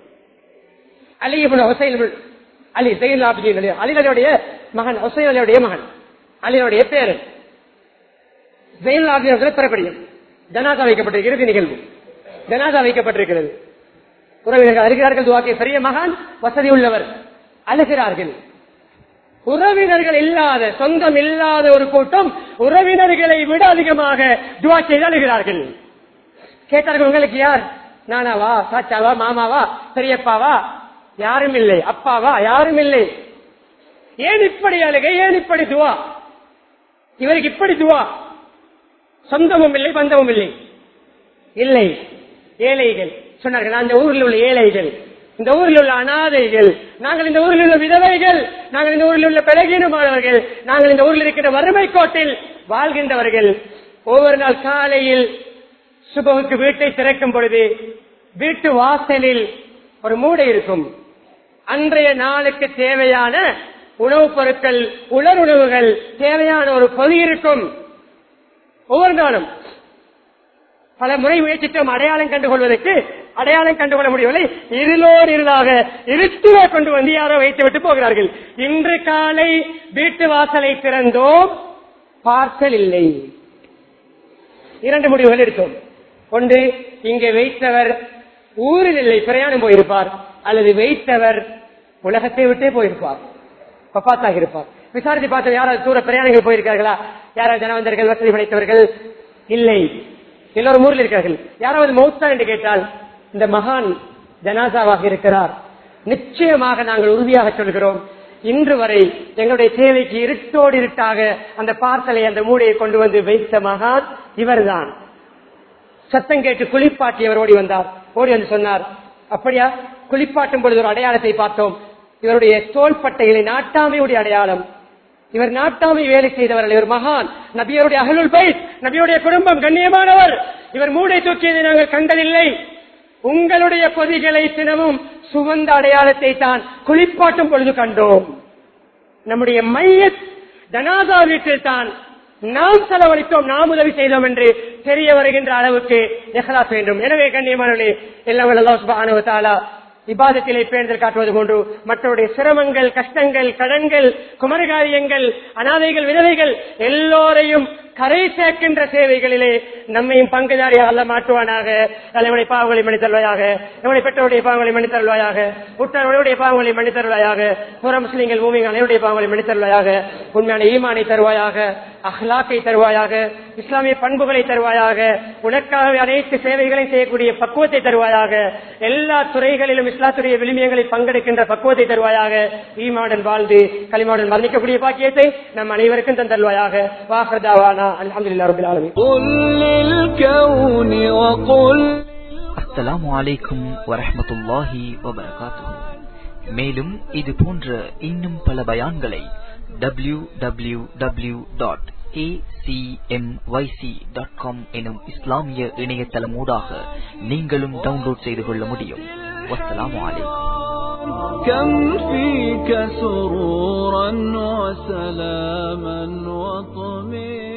அலி இப்னு ஹுசைன் இப்னு அலி ஜெயின் ஆபிதீன் அலி அலிகளுடைய மகன் ஹுசைன் அலியுடைய மகன் அலியுடைய பேரன் ஜெயின் ஆபிதீன் பெறப்படியும் ஜனாதா வைக்கப்பட்டிருக்கிறது நிகழ்வு ஜனாதா வைக்கப்பட்டிருக்கிறது உறவினர்கள் அருகிறார்கள் துவாக்கிய பெரிய மகான் வசதி உள்ளவர் அழுகிறார்கள் உறவினர்கள் இல்லாத சொந்தம் இல்லாத ஒரு கூட்டம் உறவினர்களை விட அதிகமாக துவா செய்து அழுகிறார்கள் கேட்டார்கள் உங்களுக்கு யார் நானாவா சாச்சாவா மாமாவா பெரியப்பாவா யாரும் இல்லை அப்பாவா யாரும் இல்லை ஏன் இப்படி அழுகை ஏன் இப்படி துவா இவருக்கு இப்படி துவா சொந்தமும் இல்லை பந்தமும் இல்லை இல்லை ஏழைகள் சொன்னார்கள் அந்த ஊரில் உள்ள ஏழைகள் இந்த ஊரில் உள்ள அனாதைகள் நாங்கள் இந்த ஊரில் உள்ள விதவைகள் நாங்கள் இந்த ஊரில் உள்ள பலகீனமானவர்கள் நாங்கள் இந்த ஊரில் இருக்கிற வறுமை கோட்டில் வாழ்கின்றவர்கள் ஒவ்வொரு நாள் காலையில் சுபவுக்கு வீட்டை திறக்கும் பொழுது வீட்டு வாசலில் ஒரு மூடை இருக்கும் அன்றைய நாளுக்கு தேவையான உணவுப் பொருட்கள் உலர் உணவுகள் தேவையான ஒரு பொதி இருக்கும் ஒவ்வொரு நாளும் பல முறை முயற்சித்தோம் அடையாளம் கண்டுகொள்வதற்கு அடையாளம் கண்டுகொள்ள முடியவில்லை இருளோடு இருளாக இருட்டிலே கொண்டு வந்து யாரோ வைத்து விட்டு போகிறார்கள் இன்று காலை வீட்டு வாசலை திறந்தோம் பார்சல் இல்லை இரண்டு முடிவுகள் எடுத்தோம் ஒன்று இங்கே வைத்தவர் ஊரில் இல்லை பிரயாணம் போயிருப்பார் அல்லது வைத்தவர் உலகத்தை விட்டே போயிருப்பார் பப்பாத்தாக இருப்பார் விசாரித்து பார்த்த யாராவது தூர பிரயாணங்கள் போயிருக்கார்களா யாராவது ஜனவந்தர்கள் வசதி படைத்தவர்கள் இல்லை எல்லோரும் ஊரில் இருக்கிறார்கள் யாராவது மௌத்தா என்று கேட்டால் இந்த மகான் ஜனாசாவாக இருக்கிறார் நிச்சயமாக நாங்கள் உறுதியாக சொல்கிறோம் இன்று வரை எங்களுடைய தேவைக்கு இருட்டோடு இருட்டாக அந்த பார்சலை அந்த மூடையை கொண்டு வந்து வைத்த மகான் இவர்தான் சத்தம் கேட்டு குளிப்பாட்டியவர் ஓடி வந்தார் ஓடி வந்து சொன்னார் அப்படியா குளிப்பாட்டும் பொழுது ஒரு அடையாளத்தை பார்த்தோம் இவருடைய தோள்பட்டைகளை நாட்டாமையுடைய அடையாளம் இவர் நாட்டாமை வேலை செய்தவர் இவர் மகான் நபியருடைய அகலுல் பைத் நபியுடைய குடும்பம் கண்ணியமானவர் இவர் மூடை தூக்கியதை நாங்கள் கண்டதில்லை உங்களுடைய பொதிகளை தினமும் சுகந்த அடையாளத்தை தான் குளிப்பாட்டும் பொழுது கண்டோம் நம்முடைய மைய ஜனாதா வீட்டில் தான் நாம் செலவழித்தோம் நாம் உதவி செய்தோம் என்று தெரிய வருகின்ற அளவுக்கு எஹ்லாஸ் வேண்டும் எனவே கண்ணியமானவர்களே எல்லாம் வல்ல சுப்ஹானஹு வ தஆலா இபாதத்திலே பேர்தல் காட்டுவது போன்று மற்றவருடைய சிரமங்கள் கஷ்டங்கள் கடன்கள் குமரகாரியங்கள் அனாதைகள் விதவைகள் எல்லோரையும் கரை சேர்க்கின்ற சேவைகளிலே நம்மையும் பங்குதாரியாக அல்ல மாற்றுவானாக நம்முடைய பாவங்களை மன்னித்தருவாயாக நம்முடைய பெற்றோருடைய பாவங்களை மன்னித்தருவாயாக உற்றவருடைய பாவங்களை மன்னித்தருவாயாக புற முஸ்லீம்கள் பூமிகள் அனைவருடைய பாவங்களை மன்னித்தருவாயாக உண்மையான ஈமானை தருவாயாக அஹ்லாக்கை தருவாயாக இஸ்லாமிய பண்புகளை தருவாயாக உனக்காக அனைத்து சேவைகளையும் செய்யக்கூடிய பக்குவத்தை தருவாயாக எல்லா துறைகளிலும் இஸ்லாத்துடைய விளிமியங்களில் பங்கெடுக்கின்ற பக்குவத்தை தருவாயாக ஈமாடன் வாழ்ந்து களிமாடன் மரணிக்கக்கூடிய பாக்கியத்தை நம் அனைவருக்கும் தந்தருவாயாக வாஹர்தாவானா அல்ஹம்துலில்லாஹி ரப்பில் ஆலமீன் قل للكون وقل அஸ்ஸலாமு அலைக்கும் வரஹ்மத்துல்லாஹி வபரகாத்துஹு மேலும் இது போன்ற இன்னும் பல பயான்களை W W W dot dot com எனும் இஸ்லாமிய இணையதளமூடாக நீங்களும் டவுன்லோட் செய்து கொள்ள முடியும் வஸ்ஸலாமு அலைக்கும் كم فيك سرورا وسلاما وطمئنا